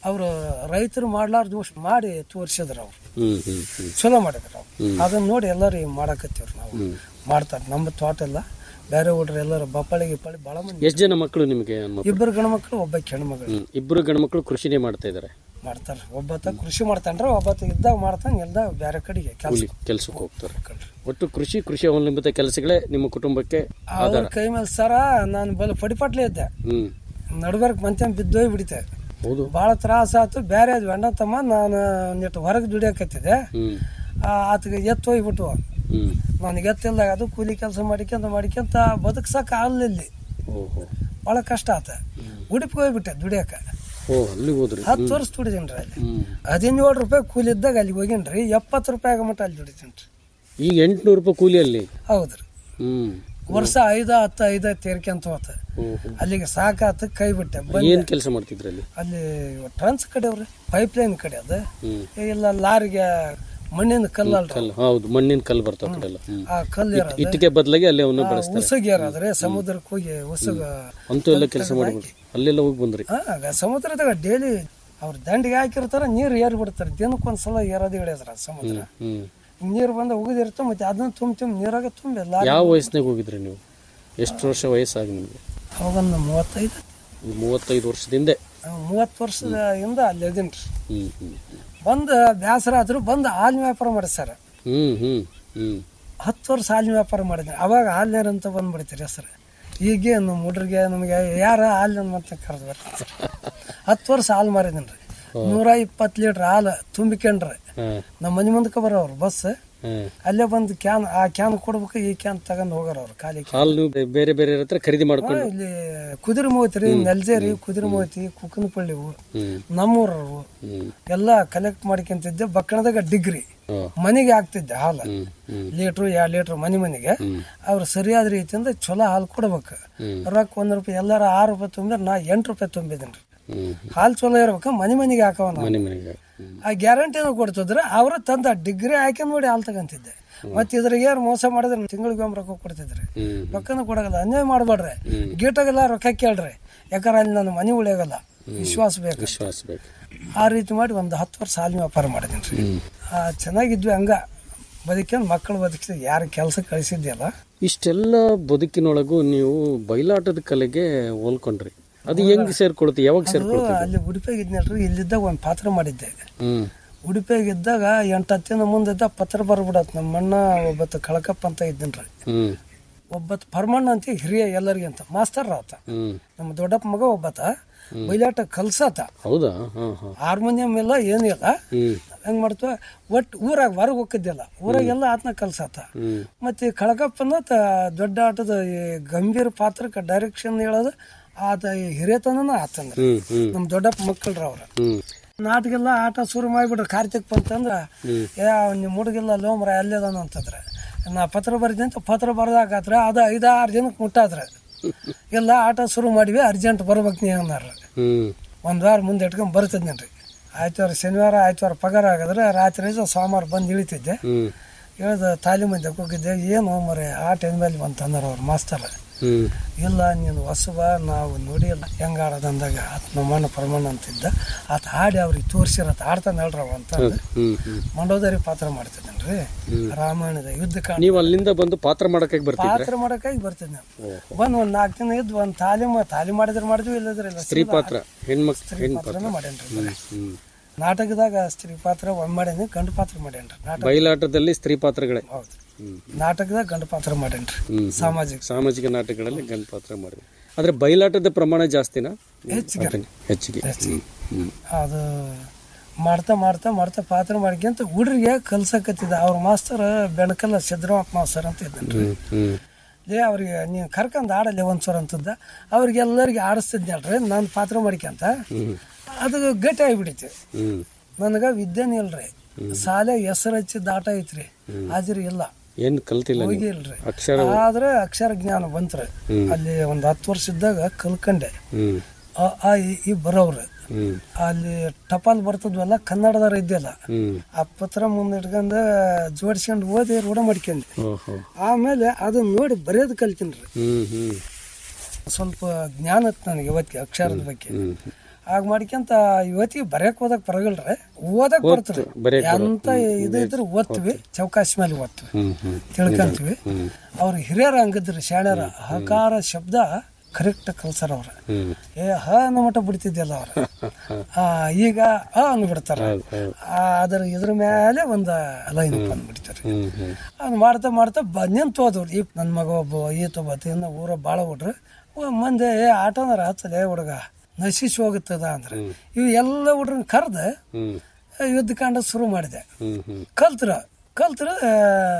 ಅವರು ರೈತರು ಮಾಡ್ಲಾರ್ದು ಅಷ್ಟ್ ಮಾಡಿ ತೋರಿಸಿದ್ರು ಅವ್ರು ಹ್ಮ್ ಹ್ಮ್ ಹ್ಮ್ ಚಲೋ ಮಾಡಿದ್ರು ಅವ್ರು ಅದನ್ನ ನೋಡಿ ಎಲ್ಲರೂ ಮಾಡಾಕತ್ತೀವ್ರಿ ನಾವು ಮಾಡ್ತಾರೆ ನಮ್ಮ ತೋಟ ಎಲ್ಲ ಬೇರೆ ಹುಡ್ರು ಎಲ್ಲರೂ ಬಪ್ಪಳಿ ಗಿಪ್ಪಳಿ ಭಾಳ ಮಂದಿ ಎಷ್ಟು ಜನ ಮಕ್ಕಳು ನಿಮಗೆ ಹೆಣ್ಮಕ್ಳು? ಇಬ್ಬರು ಗಂಡ್ಮಕ್ಳು ಒಬ್ಬ ಹೆಣ್ಮಗಳು ಹ್ಮ್ ಇಬ್ಬರು ಗಂಡ್ಮಕ್ಳು ಕೃಷಿನೇ ಮಾಡ್ತಾ ಇದ್ದಾರೆ ಮಾಡ್ತಾರೆ ಒಬ್ಬತ್ತ ಕೃಷಿ ಮಾಡ್ತಾನ್ರ ಒಬ್ಬತ್ತ ಇದ್ದಾಗ ಮಾಡ್ತಾನೆ ಇಲ್ದಾಗ ಬೇರೆ ಕಡೆಗೆ ಕೆಲಸ ಕೂಲಿ ಕೆಲ್ಸಕ್ಕೆ ಹೋಗ್ತಾರೆ ಒಟ್ಟು ಕೃಷಿ ಕೃಷಿ ಅವಲಂಬಿತ ಕೆಲಸಗಳೇ ನಿಮ್ಮ ಕುಟುಂಬಕ್ಕೆ ಅವ್ರ ಕೈ ಮೇಲೆ ಸರ ನಾನು ಬಲ ಪಡಿಪಟ್ಲೆ ಇದ್ದೆ ಹ್ಮ್ ನಡ್ಬರ್ಕ್ ಮಂತ್ಯ ಬಿದ್ದೋಯ್ ಬಿಡಿತೆ ಹೌದು ಭಾಳ ತ್ರಾಸ ಆಯ್ತು ಬೇರೆ ಅದು ಅಣ್ಣ ತಮ್ಮ ನಾನು ಒಂದಿಟ್ಟು ಹೊರಗೆ ದುಡಿಯಾಕತ್ತಿದ್ದೆ ಹ್ಮ್ ಆತಗೆ ಎತ್ತು ಹೋಗ್ಬಿಟ್ಟು ಹ್ಮ್ ನನಗೆ ಎತ್ತಿಲ್ದಾಗ ಅದು ಕೂಲಿ ಕೆಲಸ ಮಾಡಿಕ್ಯಂತ ಮಾಡಿಕ್ಯಂತ ಬದುಕ್ಸಕ್ಕೆ ಆಗಲಿಲ್ಲ ಓಹೋ ಭಾಳ ಕಷ್ಟ ಆತ ಉಡುಪಿಗೆ ಹೋಗ್ಬಿಟ್ಟೆ ದುಡಿಯಾಕ ಓ ಅಲ್ಲಿಗೆ ಹೋದ್ರಿ ಹತ್ತು ವರ್ಷ ದುಡಿದೀನಿ ಅಲ್ಲಿ ಹ್ಮ್ ಹದಿನೇಳು ರೂಪಾಯಿ ಕೂಲಿ ಇದ್ದಾಗ ಅಲ್ಲಿ ಹೋಗಿನ್ರಿ ಎಪ್ಪತ್ತು ರೂಪಾಯಿ ಆಗಮಟ್ಟ ಅಲ್ಲಿ ದುಡಿತೀನಿ ರೀ ಈಗ ಎಂಟ್ನೂರು ರೂಪಾಯಿ ಕೂಲಿ ಅಲ್ಲಿ ಹೌದ್ರಿ ಹ್ಮ್ ವರ್ಷ ಐದ ಹತ್ತು ಐದ ತೇರ್ಕೊಂತ ಹೋತ ಓಹೋ ಅಲ್ಲಿಗೆ ಸಾಕಾತ ಕೈ ಬಿಟ್ಟೆ ಬಂದೆ ಏನ್ ಕೆಲಸ ಮಾಡ್ತಿದ್ರಿ ಅಲ್ಲಿ ಅಲ್ಲಿ ಟ್ರಾನ್ಸ್ ಕಡೆ ಅವ್ರಿ ಪೈಪ್ ಲೈನ್ ಕಡೆ ಅದು ಹ್ಮ್ ಇಲ್ಲ ಲಾರಿಗೆ ಮಣ್ಣಿನ ಕಲ್ಲು ಅಲ್ರಿ ಕಲ್ಲು ಹೌದು ಮಣ್ಣಿನ ಕಲ್ಲು ಬರ್ತಾವ ಕಡೆ ಎಲ್ಲ ಹ್ಮ್ ಆ ಕಲ್ಲು ಇರೋದು ಇಟ್ಟಿಗೆ ಬದಲಾಗಿ ಅಲ್ಲಿ ಅವನ್ನ ಬೆಳೆಸ್ತಾರೆ ಉಸುಗ್ ಇರೋದ್ರೆ ಸಮುದ್ರಕ್ಕೆ ಹೋಗಿ ಉಸುಗ ಅಂತೂ ಎಲ್ಲ ಕೆಲಸ ಮಾಡ್ಬಿಡ್ರಿ ಅಲ್ಲೆಲ್ಲ ಹೋಗಿ ಬಂದ್ರಿ ಆ, ಸಮುದ್ರದಾಗ ಡೈಲಿ ಅವ್ರ ದಂಡಿಗೆ ಹಾಕಿರ್ತಾರ ನೀರು ಏರಿ ಬಿಡ್ತಾರೆ ದಿನಕ್ಕೊಂದ್ಸಲ ಏರೋದು ಇಳಿಯೋದ್ರ ಸಮುದ್ರ ಹ್ಮ್ ನೀರು ಬಂದ ಉಗಿದಿರ್ತಾವ ಮತ್ತೆ ಅದನ್ನ ತುಂಬ ತುಂಬ ನೀರಾಗ ತುಂಬಿ ಲಾರಿ ಯಾವ ವಯಸ್ಸಿನಾಗ ಹೋಗಿದ್ರಿ ನೀವು ಎಷ್ಟು ವರ್ಷ ವಯಸ್ಸಾಗಿ ನಿಮಗೆ ಅವಾಗೊಂದು ಮೂವತ್ತೈದು ಈ ಮೂವತ್ತೈದು ವರ್ಷದಿಂದ ಮೂವತ್ತು ವರ್ಷದ ಇಂದ ಅಲ್ಲಿ ಇದೀನಿ ರೀ ಹ್ಮ್ ಹ್ಮ್ ಬಂದು ಬೇಸರ ಆದ್ರು ಬಂದು ಹಾಲಿನ ವ್ಯಾಪಾರ ಮಾಡಿ ಸರ್ ಹ್ಮ್ ಹ್ಮ್ ಹ್ಮ್ ಹತ್ತು ವರ್ಷ ಹಾಲಿನ ವ್ಯಾಪಾರ ಮಾಡಿದ್ದೀನಿ ಅವಾಗ ಹಾಲಿನ ಅಂತ ಬಂದ್ಬಿಡ್ತೀರಿ ಹೆಸರು ಈಗ ನಮ್ಮ ಹುಡ್ರಿಗೆ ನಮಗೆ ಯಾರ ಹಾಲಿನ ಮತ್ತೆ ಕರೆದು ಬರ್ತಾರೆ ಸರ್ ಹತ್ತು ವರ್ಷ ಹಾಲು ಮಾರಿದ್ದೀನಿ ರೀ ನೂರ ಇಪ್ಪತ್ತು ಲೀಟ್ರ್ ಹಾಲು ತುಂಬಿಕೊಂಡ್ರಿ ಹಾ ನಮ್ಮ ಮನೆ ಮುಂದಕ್ಕೆ ಬರೋರು ಬಸ್ ಹಾ ಅಲ್ಲೇ ಬಂದು ಕ್ಯಾನ್ ಆ ಕ್ಯಾನ್ ಕೊಡ್ಬೇಕು ಈ ಕ್ಯಾನ್ ತಗೊಂಡ್ ಹೋಗೋರು ಅವ್ರು ಖಾಲಿ ಕ್ಯಾನ್. ಹಾಲು ನೀವು ಬೇರೆ ಬೇರೆ ಹತ್ರ ಖರೀದಿ ಮಾಡ್ಕೊಂಡು ಇಲ್ಲಿ ಕುದುರೆ ಮೂವತಿ ರೀ ನೆಲ್ಜೇರಿ ಕುದುರೆ ಮೂವತಿ ಕುಕ್ಕನಪಳ್ಳಿವು ಹ್ಮ್ ನಮ್ಮೂರವು ಹ್ಮ್ ಎಲ್ಲ ಕಲೆಕ್ಟ್ ಮಾಡ್ಕೊಂತಿದ್ದೆ ಬಕ್ಕಣದಾಗ ಡಿಗ್ರಿ ಹಾ. ಮನೆಗೆ ಹಾಕ್ತಿದ್ದೆ ಹಾಲು ಹ್ಮ್ ಹ್ಮ್ ಲೀಟ್ರು ಎರಡು ಲೀಟ್ರ್ ಮನೆ ಮನೆಗೆ ಅವ್ರು ಸರಿಯಾದ ರೀತಿಯಿಂದ ಚಲೋ ಹಾಲು ಕೊಡ್ಬೇಕು ರೊಕ್ಕ ಒಂದ್ ರೂಪಾಯಿ ಎಲ್ಲಾರ ಆರು ರೂಪಾಯಿ ತುಂಬಿದ್ರೆ ನಾ ಎಂಟು ರೂಪಾಯಿ ತುಂಬಿದ್ದೀನಿ ಹ್ಮ್ ಹಾಲು ಚಲೋ ಇರ್ಬೇಕು ಮನೆ ಮನೆಗೆ ಹಾಕವ ನಾವು. ಮನೆ ಮನೆಗೆ ಹ್ಮ್ ಆ ಗ್ಯಾರಂಟಿನ ಕೊಡ್ತಿದ್ರೆ ಅವ್ರ ತಂದ ಡಿಗ್ರಿ ಹಾಕಿ ನೋಡಿ ಹಾಲು ತಗೊಂತಿದ್ದೆ ಮತ್ತೆ ಇದ್ರಾಗ ಏನ್ ಮೋಸ ಮಾಡಿದ್ರೆ ತಿಂಗಳಿಗೆ ಒಮ್ಮೆ ರೊಕ್ಕ ಕೊಡ್ತಿದ್ರಿ ಹ್ಮ್ ರೊಕ್ಕನ ಕೊಡಗಲ್ಲ ಅನ್ಯಾಯ ಮಾಡಬೇಡ್ರಿ ಗೀಟಾಗೆಲ್ಲ ರೊಕ್ಕ ಕೇಳ್ರಿ ಯಾಕಂದ್ರೆ ಅಲ್ಲಿ ನನ್ನ ಮನೆ ಉಳಿಯಾಗಲ್ಲ ವಿಶ್ವಾಸ ಬೇಕು ವಿಶ್ವಾಸ ಬೇಕು ಆ ರೀತಿ ಮಾಡಿ ಒಂದು ಹತ್ತು ವರ್ಷ ಹಾಲಿನ ವ್ಯಾಪಾರ ಮಾಡಿದ್ದೀನಿ ರೀ ಆ, ಚೆನ್ನಾಗಿದ್ವಿ ಹಂಗ ಬದುಕ್ಯಂದು ಮಕ್ಕಳು ಬದುಕಿಸಿ ಯಾರು ಕೆಲಸ ಕಳಿಸಿದ್ಯಲ್ಲ ಇಷ್ಟೆಲ್ಲ ಬದುಕಿನೊಳಗೂ ನೀವು ಬಯಲಾಟದ ಕಲೆಗೆ ಹೋಲ್ಕೊಂಡ್ರಿ ಅದು ಹೆಂಗ್ ಸೇರ್ಕೊಳುತ್ತೆ ಯಾವಾಗ ಸೇರ್ಕೊಳುತ್ತೆ ಅಲ್ಲಿ ಉಡುಪಿಯಾಗ ಇದ್ನಲ್ರಿ ಇಲ್ಲಿದ್ದಾಗ ಒಂದು ಪಾತ್ರ ಮಾಡಿದ್ದೆ ಹ್ಮ್ ಉಡುಪಿಯಾಗ ಇದ್ದಾಗ ಎಂಟು ಹತ್ತು ದಿನ ಮುಂದೆ ಪತ್ರ ಬರ್ಬಿಡತ್ ನಮ್ಮ ಅಣ್ಣ ಒಬ್ಬತ್ತು ಕಳಕಪ್ಪ ಅಂತ ಇದ್ದೀನ್ರಿ ಹ್ಮ್ ಒಬ್ಬತ್ತು ಪರ್ಮಣ್ಣ ಅಂತ ಹಿರಿಯ ಎಲ್ಲರಿಗೆ ಅಂತ ಮಾಸ್ತರ್ ಆತ ಹ್ಮ್ ನಮ್ಮ ದೊಡ್ಡಪ್ಪ ಮಗ ಒಬ್ಬತ ಬೈಲಾಟ ಕಲ್ಸತ ಹೌದಾ ಹಾ ಹಾ ಹಾರ್ಮೋನಿಯಂ ಎಲ್ಲ ಏನಿಲ್ಲ ಹ್ಮ್ ಹೆಂಗ್ ಮಾಡ್ತವ ಒಟ್ಟು ಊರಾಗ ಹೊರಗೆ ಹೋಗಿದ್ದಿಲ್ಲ ಊರಾಗೆಲ್ಲ ಆತನ ಕಲ್ಸತ ಹ್ಮ್ ಮತ್ತೆ ಈ ಕಳಕಪ್ಪನ ತ ದೊಡ್ಡ ಆಟದ ಈ ಗಂಭೀರ ಪಾತ್ರಕ್ಕೆ ಡೈರೆಕ್ಷನ್ ಹೇಳೋದು ಆತ ಈ ಹಿರಿಯತನ ಆತಂದ್ರ ಹ್ಮ್ ಹ್ಮ್ ನಮ್ಮ ದೊಡ್ಡಪ್ಪ ಮಕ್ಕಳ್ರ ಅವ್ರ ಹ್ಮ್ ನಾಟಕೆಲ್ಲ ಆಟ ಶುರು ಮಾಡಿಬಿಟ್ರೆ ಕಾರ್ತಿಕ್ ಬಂತಂದ್ರ ಏ ನಿಮ್ಮ ಹುಡುಗಿಲ್ಲ ಲೋಮ್ರ ಅಲ್ಲೇದಾನ ಅಂತಂದ್ರೆ ನಾ ಪತ್ರ ಬರ್ತೀನಿ ಅಂತ ಪತ್ರ ಬರ್ದಾಕತ್ರ ಅದು ಐದಾರು ಜನಕ್ಕೆ ಮುಟ್ಟಾದ್ರ ಎಲ್ಲ ಆಟ ಶುರು ಮಾಡಿವಿ ಅರ್ಜೆಂಟ್ ಬರ್ಬೇಕು ನೀ ಅನ್ನಾರ ಹ್ಮ್ ಒಂದು ವಾರ ಮುಂದೆ ಇಟ್ಕೊಂಡ್ ಬರ್ತಿದ್ನಿ ರೀ ಆಯ್ತವಾರ ಶನಿವಾರ ಆಯ್ತವಾರ ಪಗಾರ ಆಗಿದ್ರೆ ರಾತ್ರಿ ಸೋಮವಾರ ಬಂದು ಇಳಿತಿದ್ದೆ ಹ್ಮ್ ಹೇಳ್ದ ತಾಲೀಮಂದಕ್ಕೆ ಹೋಗಿದ್ದೆ ಏನು ಮರೆ ಆ ಟೈಮ್ ಮೇಲೆ ಬಂತಂದ್ರೆ ಅವ್ರು ಮಾಸ್ತರ ಹ್ಮ್ ಇಲ್ಲ ನೀನು ಹೊಸಬ ನಾವು ನೋಡಿಲ್ಲ ಹೆಂಗ ಆಡೋದಂದಾಗ ಆತ ನಮ್ಮಣ್ಣ ಪ್ರಮಾಣ ಅಂತಿದ್ದ ಆತ ಹಾಡಿ ಅವ್ರಿಗೆ ತೋರಿಸಿರತ್ತ ಆಡ್ತಾನೆ ಹೇಳ್ರವ ಅಂತ ಹ್ಮ್ ಹ್ಮ್ ಮಂಡೋದರಿ ಪಾತ್ರ ಮಾಡ್ತಿದ್ದೇನ್ರಿ ರಾಮಾಯಣದ ಯುದ್ಧ ಕಾಂಡ ನೀವು ಅಲ್ಲಿಂದ ಬಂದು ಪಾತ್ರ ಮಾಡಕ್ಕೆ ಬರ್ತಿದ್ರೆ ಪಾತ್ರ ಮಾಡಕ್ಕಾಗಿ ಬರ್ತಿದ್ದೆ ಬಂದ್ ಒಂದ್ ನಾಲ್ಕು ದಿನ ಇದ್ದು ಒಂದ್ ತಾಲೀಮ್ ತಾಲೀಮ್ ಮಾಡಿದ್ರೆ ಮಾಡಿದ್ವಿ ಇಲ್ಲದ್ರೆ ಇಲ್ಲ ಸ್ತ್ರೀ ಪಾತ್ರ ಹೆಣ್ಮಕ್ ಹೆಣ್ ಪಾತ್ರ ಪಾತ್ರನ ಮಾಡೇನ್ರಿ ಬರೀ. ಹ್ಮ್ ನಾಟಕದಾಗ ಸ್ತ್ರೀ ಪಾತ್ರ ಒಂದ್ ಮಾಡೇನಿ ಗಂಡು ಪಾತ್ರ ಮಾಡೇನ್ರಿ ನಾಟಕ ಬಯಲಾಟದಲ್ಲಿ ಸ್ತ್ರೀ ಪಾತ್ರಗಳೇ ಹೌದು ಹ್ಮ್ ನಾಟಕದಾಗ ಗಂಡು ಪಾತ್ರ ಮಾಡೇನ್ರಿ ಹ್ಮ್. ಸಾಮಾಜಿಕ ಸಾಮಾಜಿಕ ನಾಟಕಗಳಲ್ಲಿ ಗಂಡು ಪಾತ್ರ ಮಾಡಿದ್ವಿ ಆದ್ರೆ ಬಯಲಾಟದ ಪ್ರಮಾಣ ಜಾಸ್ತಿನಾ ಹೆಚ್ಚಿಗೆ ಅದನ್ನ- ಹೆಚ್ಚಿಗೆ ಹ್ಮ್ ಹ್ಮ್ ಅದು ಮಾಡ್ತಾ ಮಾಡ್ತಾ ಮಾಡ್ತಾ ಪಾತ್ರ ಮಾಡ್ಕೊಂತ ಹುಡ್ರಿಗೆ ಕಲ್ಸಕತ್ತಿದ್ದ ಅವ್ರ ಮಾಸ್ತರ್ ಬೆಣಕಲ್ಲ ಸಿದ್ದರಾಮಪ್ಪ ಮಾಸ್ತರ್ ಅಂತ ಇದ್ದನ್ರಿ ಹ್ಮ್ ಹ್ಮ್ ಲೇ ಅವ್ರಿಗೆ ನೀವು ಕರ್ಕೊಂಡ್ ಆಡಲ್ಲಿ ಒಂದ್ಸರ ಅಂತದ್ದ ಅವ್ರಿಗೆಲ್ಲರಿಗೆ ಆಡಿಸ್ತಿದ್ನಲ್ರಿ ನಾನು ಪಾತ್ರ ಮಾಡ್ಕೊಂತ ಅದು ಗಟ್ಟಿ ಆಗಿಬಿಡಿತು ಹ್ಮ್ ನನಗ ವಿದ್ಯೆನೇ ಇಲ್ರಿ ಶಾಲೆ ಹೆಸರು ಹಚ್ಚಿದ ಆಟ ಐತ್ರಿ ಹಾಜರಿ ಇಲ್ಲ ಏನ್ ಕಲ್ತಿಲ್ಲ ನೀವು? ಹೋಗಿಲ್ರಿ ಅಕ್ಷರ ಆದ್ರೆ ಅಕ್ಷರ ಜ್ಞಾನ ಬಂತ್ರಿ ಅಲ್ಲಿ ಒಂದ್ ಹತ್ತು ವರ್ಷ ಇದ್ದಾಗ ಕಲ್ಕಂಡೆ ಹ್ಮ್ ಆ ಆ ಇ- ಈ ಬರೋವ್ರು ಹ್ಮ್ ಅಲ್ಲಿ ಟಪಾಲ್ ಬರ್ತದ್ವಲ್ಲ ಕನ್ನಡದವ್ರ ಇದ್ದಿಲ್ಲ ಹ್ಮ್ ಆ ಪತ್ರ ಮುಂದೆ ಇಟ್ಕೊಂಡು ಜೋಡಿಸ್ಕೊಂಡು ಓದಿ ರೂಢ ಮಾಡ್ಕೊಂಡೆ ಓಹೋ ಆಮೇಲೆ ಅದನ್ನ ನೋಡಿ ಬರೆಯೋದು ಕಲ್ತೀನಿ ಹ್ಮ್ ಹ್ಮ್ ಸ್ವಲ್ಪ ಜ್ಞಾನ ಇತ್ತು ನನಗೆ ಇವತ್ತಿಗೆ ಅಕ್ಷರದ ಬಗ್ಗೆ ಹ್ಮ್ ಆಗ ಮಾಡ್ಕೊಂತ ಇವತ್ತಿಗೆ ಬರೆಯಕ್ ಓದಕ್ ಬರಗಲ್ರಿ ಓದಕ್ ಬರ್ತಾರೆ ಬರೆಯಕ್ ಎಂತ ಇದು ಇದ್ರೆ ಓದ್ತೀವಿ ಚೌಕಾಶಿ ಮೇಲೆ ಓದ್ತೀವಿ ಹ್ಮ್ ಹ್ಮ್ ತಿಳ್ಕೊಂತೀವಿ ಅವ್ರ ಹಿರಿಯರ ಹಂಗಿದ್ರಿ ಶಾಣ್ಯರ ಹಕಾರ ಶಬ್ದ ಕರೆಕ್ಟ್ ಕಲ್ಸರ ಅವ್ರ ಹ್ಮ್ ಏ ಹ ಅನ್ನೋ ಮಟ್ಟ ಬಿಡ್ತಿದ್ದಿಲ್ಲ ಅವ್ರ ಆ, ಈಗ ಅ ಅಂದ್ಬಿಡ್ತಾರ ಆ, ಅದ್ರ ಇದ್ರ ಮೇಲೆ ಒಂದ ಲೈನ್ ಬಂದ್ಬಿಡ್ತಾರೆ ಹ್ಮ್ ಹ್ಮ್ ಅದು ಮಾಡ್ತಾ ಮಾಡ್ತಾ ಬ ನಿಂತು ಹೋದವ್ರು ಈ ನನ್ನ ಮಗ ಒಬ್ಬ ಈತ ಒಬ್ಬ ಇನ್ನು ಊರ ಭಾಳ ಹುಡ್ರು ಮಂದಿ ಏ ಆಟನಾರ ಹಚ್ಚಲೆ ಹುಡುಗ ನಶಿಸಿ ಹೋಗುತ್ತದ ಅಂದ್ರೆ ಇವು ಎಲ್ಲ ಹುಡ್ರನ್ನ ಕರೆದು ಹ್ಮ್ ಯುದ್ಧ ಕಾಂಡ ಶುರು ಮಾಡಿದೆ ಹ್ಮ್ ಹ್ಮ್ ಕಲ್ತ್ರ ಕಲ್ತ್ರ ಆ,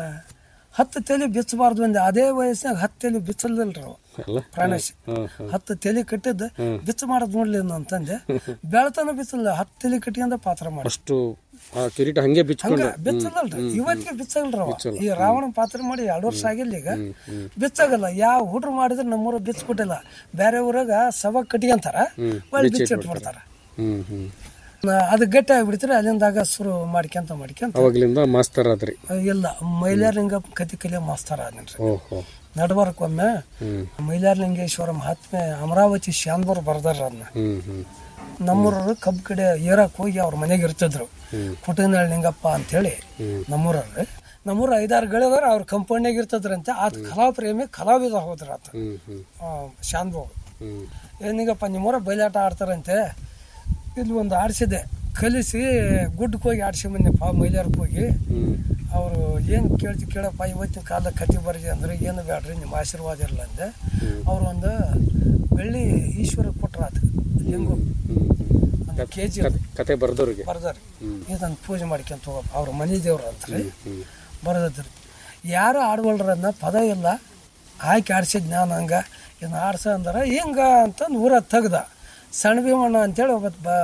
ಹತ್ತು ತಲೆ ಬಿಚ್ಚಬಾರ್ದು ಅಂದೆ ಅದೇ ವಯಸ್ಸಿನಾಗ ಹತ್ತು ತಲೆ ಬಿಚ್ಚಲ್ದಲ್ರಿ ಅವ ಅಲ್ಲ ಪ್ರಾಣೇಶ್ ಹತ್ತು ತಲೆ ಕಟ್ಟಿದ್ದು ಬಿಚ್ಚ ಮಾಡೋದು ನೋಡ್ಲಿ ಇನ್ನು ಅಂತಂದೆ ಬೆಳತನ ಬಿಚ್ಚಲ್ಲ ಹತ್ತು ತಲೆ ಕಟ್ಟಿಯಿಂದ ಪಾತ್ರ ಮಾಡಿ ಅಷ್ಟು ಆ ಕಿರೀಟ ಹಂಗೆ ಬಿಚ್ಕೊಂಡು ಬಿಚ್ಚಲ್ರಿ ಇವತ್ತಿಗೆ ಬಿಚ್ಚಲ್ರಿ ಅವ ಈ ರಾವಣ ಪಾತ್ರ ಮಾಡಿ ಎರಡು ವರ್ಷ ಆಗಿಲ್ಲ ಈಗ ಬಿಚ್ಚಾಗಲ್ಲ ಯಾವ ಹುಡ್ರು ಮಾಡಿದ್ರೆ ನಮ್ಮೂರ ಬಿಚ್ಕೊಟ್ಟಿಲ್ಲ ಬೇರೆ ಊರಾಗ ಸಭಾ ಕಟ್ಕೊಂತಾರ ಒಳ್ಳೆ ಬಿಚ್ಚಿಟ್ಬಿಡ್ತಾರ ಹ್ಮ್ ಹ್ಮ್ ಅದು ಗಟ್ಟಿ ಆಗ್ಬಿಡ್ತಾರೆ ಅಲ್ಲಿಂದಾಗ ಶುರು ಮಾಡ್ಕೊಂತ ಮಾಡ್ಕೊಂತ ಅವಾಗ್ಲಿಂದ ಮಾಸ್ತರ್ ಆದ್ರಿ ಇಲ್ಲ ಮೈಲಾರಲಿಂಗಪ್ಪ ಕತಿ ಕಲಿಯ ಮಾಸ್ತರ ಆದ್ರಿ ಓಹೋ ನಡ್ಬರ್ಕೊಮ್ಮೆ ಮೈಲಾರಲಿಂಗೇಶ್ವರ ಮಹಾತ್ಮೆ ಅಮರಾವತಿ ಶಾಂಬರ್ ಬರ್ದಾರ ಅದನ್ನ ಹ್ಮ್ ಹ್ಮ್ ನಮ್ಮೂರವ್ರು ಕಬ್ಬು ಕಡೆ ಏರಕ್ ಹೋಗಿ ಅವ್ರ ಮನೆಗೆ ಇರ್ತಿದ್ರು ಕುಟುನಾಳ್ ನಿಂಗಪ್ಪ ಅಂತೇಳಿ ನಮ್ಮೂರವ್ರು ನಮ್ಮೂರ ಐದಾರು ಗಳಿದಾರ ಅವ್ರ ಕಂಪೌಂಡ್ನಾಗ ಇರ್ತದ್ರಂತೆ ಆತ ಕಲಾಪ್ರೇಮಿ ಕಲಾವಿದ ಹೋದ್ರ ಆತ ಹ್ಮ್ ಹ್ಮ್ ಶಾಂತಭೋಗ ಹ್ಮ್ ಏನಿಗಪ್ಪ ನಿಮ್ಮೂರ ಬಯಲಾಟ ಆಡ್ತಾರಂತೆ ಇಲ್ಲಿ ಒಂದು ಆಡಿಸಿದೆ ಕಲಿಸಿ ಗುಡ್ಡಕ್ಕೆ ಹೋಗಿ ಆಡ್ಸಿ ಬಂದೆಪ್ಪ ಮೈಲಾರಕ್ಕೆ ಹೋಗಿ ಹ್ಮ್ ಅವರು ಏನು ಕೇಳ್ತಿ ಕೇಳಪ್ಪ ಇವತ್ತಿನ ಕಾಲದಾಗ ಕತೆ ಬರ್ದಿ ಅಂದ್ರೆ ಏನು ಬೇಡ್ರಿ ನಿಮ್ಮ ಆಶೀರ್ವಾದ ಇರಲ್ಲ ಅಂದೆ ಅವ್ರು ಒಂದು ಬೆಳ್ಳಿ ಈಶ್ವರ ಕೊಟ್ರ ಆತ ಲಿಂಗು ಒಂದು ಕೆ ಜಿ ಕತೆ ಬರ್ದವ್ರಿಗೆ ಬರ್ದಾರಿ ಇದನ್ನು ಪೂಜೆ ಮಾಡ್ಕೊಂತ ಹೋಗಪ್ಪ ಅವ್ರ ಮನೆ ದೇವ್ರು ಅಂತಾರೆ ಬರದ್ರಿ ಯಾರು ಆಡ್ವಲ್ರ ಅದನ್ನ ಪದ ಇಲ್ಲ ಹಾಕಿ ಆಡ್ಸಿದ್ ನಾನು ಹಂಗ ಇನ್ನು ಆಡ್ಸ ಅಂದಾರ ಹಿಂಗ ಅಂತಂದು ಊರ ತೆಗ್ದ ಸಣ್ಣ ಭೀಮಣ್ಣ ಅಂತೇಳಿ ಒಬ್ಬ ಬ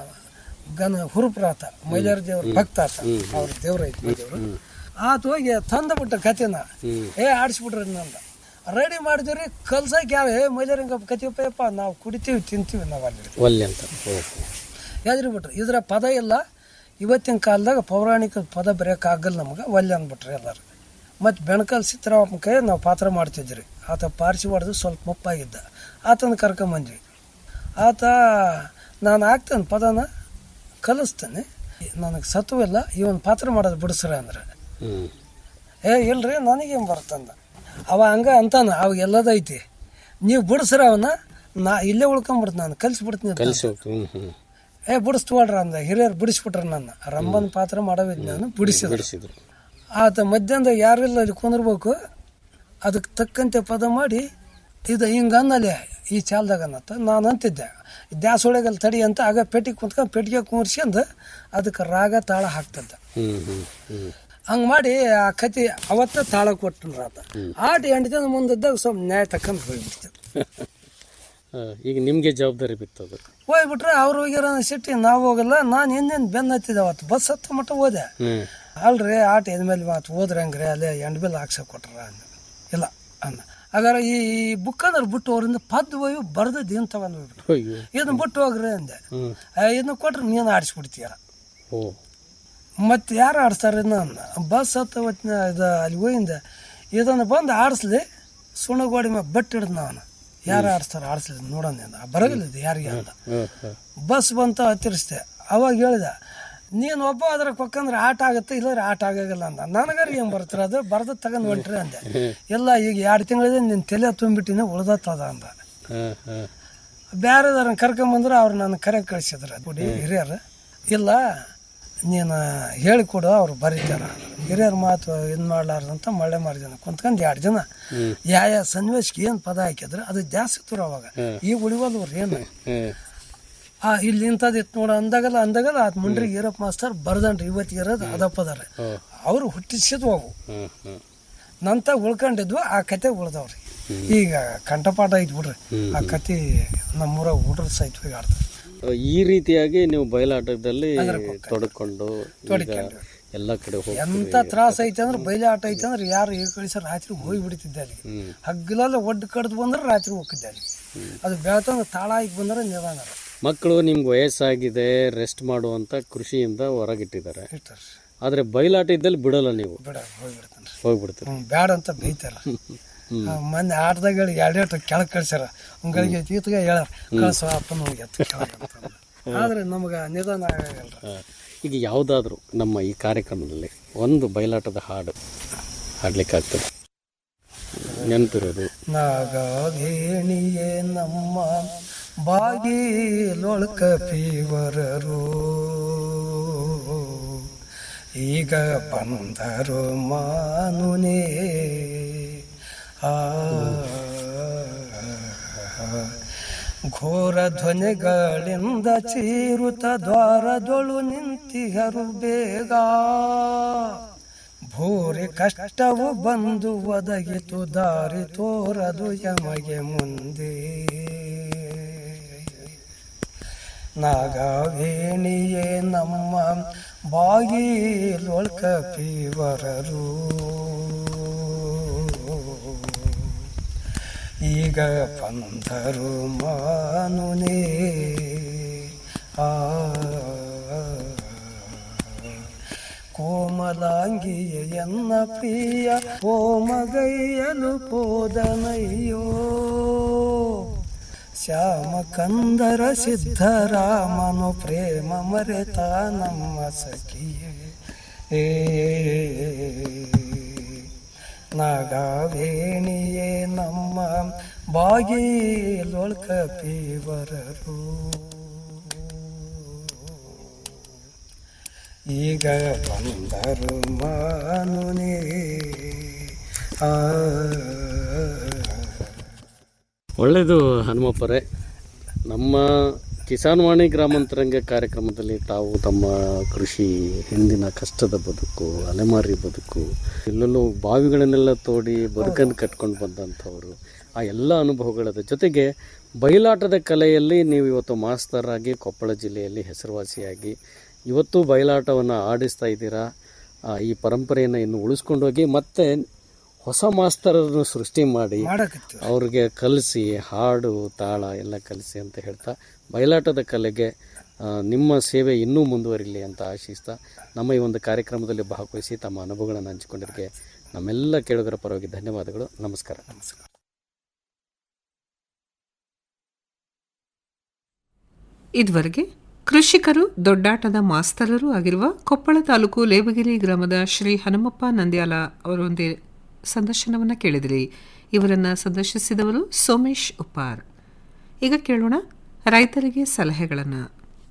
ಗನ ಹುರುಪ್ರ ಆತ ಮೈಲಾರ ದೇವ್ರ ಭಕ್ತ ಆತ ಅವ್ರ ದೇವ್ರ ಐತಿ ದೇವ್ರು ಆತ ಹೋಗಿ ತಂದ ಬಿಟ್ಟ ಕತೆನ ಏ ಆಡಿಸ್ಬಿಟ್ರಿ ನಂದ ರೆಡಿ ಮಾಡಿದ್ರಿ ಕಲ್ಸಕ್ಕೆ ಯಾವ ಏ ಮೈಲಾರಂಗ ಕತಿಯಪ್ಪ ನಾವು ಕುಡಿತೀವಿ ತಿಂತೀವಿ ನಾವು ಅಲ್ಲಿ ಒಲ್ಲೆ ಅಂತ ಓಹೋ ಯಾವ್ದ್ರಿ ಬಿಟ್ರಿ ಇದ್ರ ಪದ ಇಲ್ಲ ಇವತ್ತಿನ ಕಾಲದಾಗ ಪೌರಾಣಿಕ ಪದ ಬರೆಯೋಕ್ಕಾಗಲ್ಲ ನಮ್ಗೆ ಒಲ್ಲೆ ಅಂದ್ಬಿಟ್ರಿ ಎಲ್ಲರೂ ಮತ್ತು ಬೆಣಕಲ್ ಸಿದ್ದರಾಮಪ್ಪನ ಕೈ ನಾವು ಪಾತ್ರ ಮಾಡ್ತಿದ್ರಿ ಆತ ಪಾರ್ಸಿ ಹೊಡೆದು ಸ್ವಲ್ಪ ಮುಪ್ಪಾಗಿದ್ದ ಆತನ ಕರ್ಕೊಂಬಂದ್ವಿ ಆತ ನಾನು ಹಾಕ್ತೇನೆ ಪದನ ಕಲಿಸ್ತೇನೆ ನನಗೆ ಸತ್ವಿಲ್ಲ ಇವನ್ ಪಾತ್ರ ಮಾಡೋದು ಬಿಡಿಸ್ರ ಅಂದ್ರೆ ಹ್ಮ್ ಏ ಇಲ್ರಿ ನನಗೇನು ಬರ್ತಂದ ಅವ ಹಂಗ ಅಂತಾನ ಅವ ಎಲ್ಲದೈತಿ ನೀವು ಬಿಡಿಸ್ರ ಅವನ ನಾ ಇಲ್ಲೇ ಉಳ್ಕೊಂಬಿಡ್ತು ನಾನು ಕಲಿಸ್ಬಿಡ್ತೀನಿ ಅಂತ. ಕಲಿಸಿ ಹ್ಮ್ ಹ್ಮ್ ಏ ಬಿಡಿಸ್ತುವಳ್ರ ಅಂದ ಹಿರಿಯರು ಬಿಡಿಸ್ಬಿಟ್ರ ನನ್ನ ರಂಬನ್ ಪಾತ್ರ ಮಾಡವಿದ್ ನಾನು ಬಿಡಿಸಿದ್ರು ಬಿಡಿಸಿದ್ರು ಆತ ಮಧ್ಯಾಹ್ನದಾಗ ಯಾರಿಲ್ಲ ಅಲ್ಲಿ ಕುಂದಿರ್ಬೇಕು ಅದಕ್ಕೆ ತಕ್ಕಂತೆ ಪದ ಮಾಡಿ ಇದು ಹಿಂಗ ಅನ್ನಲೆ ಈ ಚಾಲ್ದಾಗ ಅನ್ನತ್ತ ನಾನು ಅಂತಿದ್ದೆ ದ್ಯಾಸೊಳಗಲ್ಲಿ ತಡಿ ಅಂತ ಆಗ ಪೆಟ್ಟಿಗೆ ಕುಂತ್ಕೊಂಡು ಪೆಟ್ಟಿಗೆ ಕುಂರ್ಸ್ಕೊಂಡು ಅದಕ್ಕೆ ರಾಗ ತಾಳ ಹಾಕ್ತದ್ದ ಹ್ಮ್ ಹ್ಮ್ ಹ್ಮ್ ಹಂಗೆ ಮಾಡಿ ಆ ಕತಿ ಅವತ್ತ ತಾಳ ಕೊಟ್ಟನ್ರ ಆತ ಆಟ ಎಂಟು ದಿನ ಮುಂದಿದ್ದಾಗ ಸ್ವಲ್ಪ ನ್ಯಾಯ ತಕ್ಕಂತ ಹೋಗ್ಬಿಡ್ತದೆ ಆ, ಈಗ ನಿಮ್ಗೆ ಜವಾಬ್ದಾರಿ ಬಿತ್ತದು ಹೋಗ್ಬಿಟ್ರೆ ಅವ್ರು ಹೋಗ್ಯಾರ ಸಿಟ್ಟಿ ನಾವು ಹೋಗಲ್ಲ ನಾನು ಇನ್ನೇನು ಬೆನ್ನ ಹತ್ತಿದ್ದೆ ಅವತ್ತು ಬಸ್ ಹತ್ತ ಮಟ್ಟ ಹೋದೆ ಹ್ಮ್ ಅಲ್ರಿ ಆಟ ಎದ್ಮೇಲೆ ಮಾತು ಹೋದ್ರೆ ಹಂಗ್ರಿ ಅಲ್ಲೇ ಎಂಡ್ ಬಿಲ್ ಹಾಕ್ಸಕ್ ಕೊಟ್ರ ಅಂದ ಇಲ್ಲ ಅನ್ನ ಹಾಗಾದ್ರೆ ಈ ಬುಕ್ ಅಂದ್ರೆ ಬಿಟ್ಟು ಅವರಿಂದ ಪದ್ ಹೋಗಿ ಬರ್ದದ್ದು ಏನು ತಗೊಂಡು ಹೋಗ್ಬಿಟ್ಟು ಅಯ್ಯೋ ಇದನ್ನ ಬಿಟ್ಟು ಹೋಗ್ರಿ ಅಂದೆ ಹ್ಮ್ ಆ, ಇದನ್ನ ಕೊಟ್ರೆ ನೀನು ಆಡಿಸ್ಬಿಡ್ತೀಯ ಓ ಮತ್ತೆ ಯಾರು ಆಡಿಸ್ತಾರೆ ನನ್ನ ಬಸ್ ಹತ್ತ ಹೊತ್ತಿನ ಇದು ಅಲ್ಲಿ ಹೋಯಿಂದ ಇದನ್ನು ಬಂದು ಆಡಿಸ್ಲಿ ಸುಣ್ಣಗೋಡಿ ಮೇಲೆ ಬಟ್ ಹಿಡ್ದು ನಾನು ಯಾರು ಆಡಿಸ್ತಾರೆ ಆಡಿಸ್ಲಿ ನೋಡೋಣ ಬರಗಲ್ಲ ಇದು ಯಾರಿಗೆ ಅಂತ ಹ್ಮ್ ಹ್ಮ್ ಬಸ್ ಬಂತ ಹತ್ತಿರಿಸ್ದೆ ಅವಾಗ ಹೇಳಿದ ನೀನು ಒಬ್ಬ ಅದ್ರ ಕೊಕ್ಕಂದ್ರೆ ಆಟ ಆಗುತ್ತೆ ಇಲ್ಲದ್ರೆ ಆಟ ಆಗಾಗಲ್ಲ ಅಂದ ನನಗಾರ ಏನು ಬರ್ತೀರ ಅದು ಬರ್ದ ತಗೊಂಡ್ ಹೊಂಟ್ರಿ ಅಂದೆ ಇಲ್ಲ ಈಗ ಎರಡು ತಿಂಗಳಿದೆ ನಿನ್ನ ತಲೆ ತುಂಬಿಟ್ಟಿನ ಉಳ್ದತ್ತದ ಅಂದ ಹ್ಮ್ ಹ್ಮ್ ಬೇರೆದವ್ರನ್ನ ಕರ್ಕೊಂಬಂದ್ರೆ ಅವ್ರು ನನ್ನ ಕರೆ ಕಳಿಸಿದ್ರು ನೋಡಿ ಹಿರಿಯರು ಇಲ್ಲ ನೀನು ಹೇಳಿಕೊಡು ಅವ್ರು ಬರೀತಾರ ಹಿರಿಯರ ಮಾತು ಇದು ಮಾಡ್ಲಾರ್ದಂತ ಮಳೆ ಮಾಡಿದನ ಕುಂತ್ಕೊಂಡು ಎರಡು ಜನ ಯಾವ ಯಾವ ಸನ್ನಿವೇಶಕ್ಕೆ ಏನು ಪದ ಹಾಕಿದ್ರೆ ಅದು ಜಾಸ್ತಿ ತುರ ಅವಾಗ ಈಗ ಉಳಿವಲ್ವ್ರು ಏನು ಹ್ಮ್ ಆ ಇಲ್ಲಿ ಇಂಥದ್ದು ಇತ್ತು ನೋಡ ಅಂದಾಗಲ್ಲ ಅಂದಾಗಲ್ಲ ಆತ್ ಮುಂಡ್ರಿಗೆ ಈರಪ್ಪ ಮಾಸ್ತರ್ ಬರ್ದನ್ರಿ ಇವತ್ತಿಗೆ ಇರೋದು ಅದಪ್ಪದಾರ ಅವ್ರು ಹುಟ್ಟಿಸಿದ್ವು ಅವು ಹ್ಮ್ ಹ್ಮ್ ನಂತ ಉಳ್ಕೊಂಡಿದ್ವು ಆ ಕತೆ ಉಳ್ದವ್ರಿ ಈಗ ಕಂಠಪಾಠ ಐತ್ ಬಿಡ್ರಿ ಆ ಕತೆ ನಮ್ಮೂರ ಹುಡ್ರ ಸಹಿತ ಹೋಗಿ ಆಡ್ತಾರೆ ಈ ರೀತಿಯಾಗಿ ನೀವು ಬಯಲಾಟದಲ್ಲಿ ತೊಡಕೊಂಡು ಈಗ ಎಲ್ಲ ಕಡೆ ಹೋಗಿ ಎಂತ ತ್ರಾಸ ಐತೆ ಅಂದ್ರೆ ಬೈಲೆ ಆಟ ಐತೆ ಅಂದ್ರೆ ಯಾರು ಈಗ ಕಳಿಸ ರಾತ್ರಿ ಹೋಗಿ ಬಿಡ್ತಿದ್ದೆ ಅಲ್ಲಿ ಹಗ್ಗಲೆಲ್ಲ ಒಡ್ಡು ಕಡ್ದು ಬಂದ್ರೆ ರಾತ್ರಿ ಹೋಗಿದ್ದೆ ಅಲ್ಲಿ ಅದು ಬೆಳ್ತಂದ್ರೆ ತಾಳ ಆಗಿ ಬಂದ್ರೆ ನಿಧಾನ ಮಕ್ಕಳು ನಿಮ್ಗೆ ವಯಸ್ಸಾಗಿದೆ ರೆಸ್ಟ್ ಮಾಡುವಂತ ಕೃಷಿಯಿಂದ ಹೊರಗಿಟ್ಟಿದ್ದಾರೆ ಇರ್ತಾರೆ ಆದ್ರೆ ಬಯಲಾಟ ಇದ್ದಲ್ಲಿ ಬಿಡಲ್ಲ ನೀವು ಬಿಡ ಹೋಗ್ಬಿಡ್ತಾನೆ ಹೋಗ್ಬಿಡ್ತೀರಿ ಹ್ಞೂ ಬ್ಯಾಡ ಅಂತ ಬೈತಾರ ಮೊನ್ನೆ ಆಟದಾಗ ಎರಡೆರಡು ಕೆಳಗೆ ಕಳ್ಸ್ಯಾರ ಒಂಗಳಿಗೆ ಈತಗ ಹೇಳ್ಯಾರ ಕಳ್ಸೋ ಅಪ್ಪ ನಮ್ಗೆ ಎತ್ತು ಕೆಳಗೆ ಅಂತಂದು. ಆದ್ರೆ ನಮ್ಗೆ ನಿಧಾನ ಆಗಲ್ಲ ಆ, ಈಗ ಯಾವುದಾದ್ರೂ ನಮ್ಮ ಈ ಕಾರ್ಯಕ್ರಮದಲ್ಲಿ ಒಂದು ಬಯಲಾಟದ ಹಾಡು ಹಾಡ್ಲಿಕ್ಕೆ ಆಗ್ತದೆ ನೆನಪಿರೋದು ನಾಗವೇಣಿಯೇ ನಮ್ಮ ಬಾಗಿಲೊಳಕ ಪೀವರರು ಈಗ ಬಂದರು ಮಾನುನೇ ಆ ಘೋರ ಧ್ವನಿಗಳಿಂದ ಚೀರುತ ದ್ವಾರದೊಳು ನಿಂತಿಹರು ಬೇಗ ಭೂರಿ ಕಷ್ಟವು ಬಂದು ಒದಗಿತು ದಾರಿ ತೋರದು ಯಮಗೆ ಮುಂದೆ ನಾಗವೇಣಿಯೇ ನಮ್ಮ ಬಾಗಿಲೊಳ್ಕ ಪೀವರರು ಈಗ ಬಂದರು ಮಾನುನೇ ಆ ಕೋಮಲಾಂಗಿಯ ಎನ್ನ ಪ್ರಿಯ ಓಮಗೈಯಲು ಪೋದನಯ್ಯೋ ಶ್ಯಾಮ ಕಂದರ ಸಿದ್ಧರಾಮನು ಪ್ರೇಮ ಮರೆತ ನಮ್ಮ ಸಖಿಯೇ ಏ ನಾಗವೇಣಿಯೇ ನಮ್ಮ ಬಾಗಿಲೊಳ್ಕ ಪೀವರರು ಈಗ ಬಂದರು ಮಾನುನೇ ಆ ಒಳ್ಳೆಯದು ಹನುಮಪ್ಪರೇ ನಮ್ಮ ಕಿಸಾನ್ವಾಣಿ ಗ್ರಾಮಾಂತರಂಗ ಕಾರ್ಯಕ್ರಮದಲ್ಲಿ ತಾವು ತಮ್ಮ ಕೃಷಿ ಹಿಂದಿನ ಕಷ್ಟದ ಬದುಕು ಅಲೆಮಾರಿ ಬದುಕು ಎಲ್ಲೆಲ್ಲೋ ಬಾವಿಗಳನ್ನೆಲ್ಲ ತೋಡಿ ಬದುಕನ್ನು ಕಟ್ಕೊಂಡು ಬಂದಂಥವರು ಆ ಎಲ್ಲ ಅನುಭವಗಳ ಜೊತೆಗೆ ಬಯಲಾಟದ ಕಲೆಯಲ್ಲಿ ನೀವು ಇವತ್ತು ಮಾಸ್ತರ್ ಆಗಿ ಕೊಪ್ಪಳ ಜಿಲ್ಲೆಯಲ್ಲಿ ಹೆಸರುವಾಸಿಯಾಗಿ ಇವತ್ತು ಬಯಲಾಟವನ್ನು ಆಡಿಸ್ತಾ ಇದ್ದೀರಾ ಆ, ಈ ಪರಂಪರೆಯನ್ನು ಇನ್ನು ಉಳಿಸ್ಕೊಂಡು ಹೋಗಿ ಮತ್ತೆ ಹೊಸ ಮಾಸ್ತರನ್ನು ಸೃಷ್ಟಿ ಮಾಡಿ ಮಾಡಕತ್ತೀವಿ ಅವ್ರಿಗೆ ಕಲಿಸಿ ಹಾಡು ತಾಳ ಎಲ್ಲ ಕಲಿಸಿ ಅಂತ ಹೇಳ್ತಾ ಬಯಲಾಟದ ಕಲೆಗೆ ಆ, ನಿಮ್ಮ ಸೇವೆ ಇನ್ನೂ ಮುಂದುವರಿಲಿ ಅಂತ ಆಶಿಸ್ತಾ ನಮ್ಮ ಈ ಒಂದು ಕಾರ್ಯಕ್ರಮದಲ್ಲಿ ಭಾಗವಹಿಸಿ ತಮ್ಮ ಅನುಭವಗಳನ್ನು ಹಂಚಿಕೊಂಡಿದ್ದಕ್ಕೆ ನಮ್ಮೆಲ್ಲ ಕೇಳುಗರ ಪರವಾಗಿ ಧನ್ಯವಾದಗಳು ನಮಸ್ಕಾರ ಇದುವರೆಗೆ ಕೃಷಿಕರು ದೊಡ್ಡಾಟದ ಮಾಸ್ತರರು ಆಗಿರುವ ಕೊಪ್ಪಳ ತಾಲೂಕು ಲೇಬಗಿರಿ ಗ್ರಾಮದ ಶ್ರೀ ಹನುಮಪ್ಪ ನಂದ್ಯಾಲ ಅವರೊಂದೇ ಸಂದರ್ಶನವನ್ನು ಕೇಳಿದಿರಿ ಇವರನ್ನು ಸಂದರ್ಶಿಸಿದವರು ಸೋಮೇಶ್ ಉಪ್ಪಾರ್ ಈಗ ಕೇಳೋಣ ರೈತರಿಗೆ ಸಲಹೆಗಳನ್ನು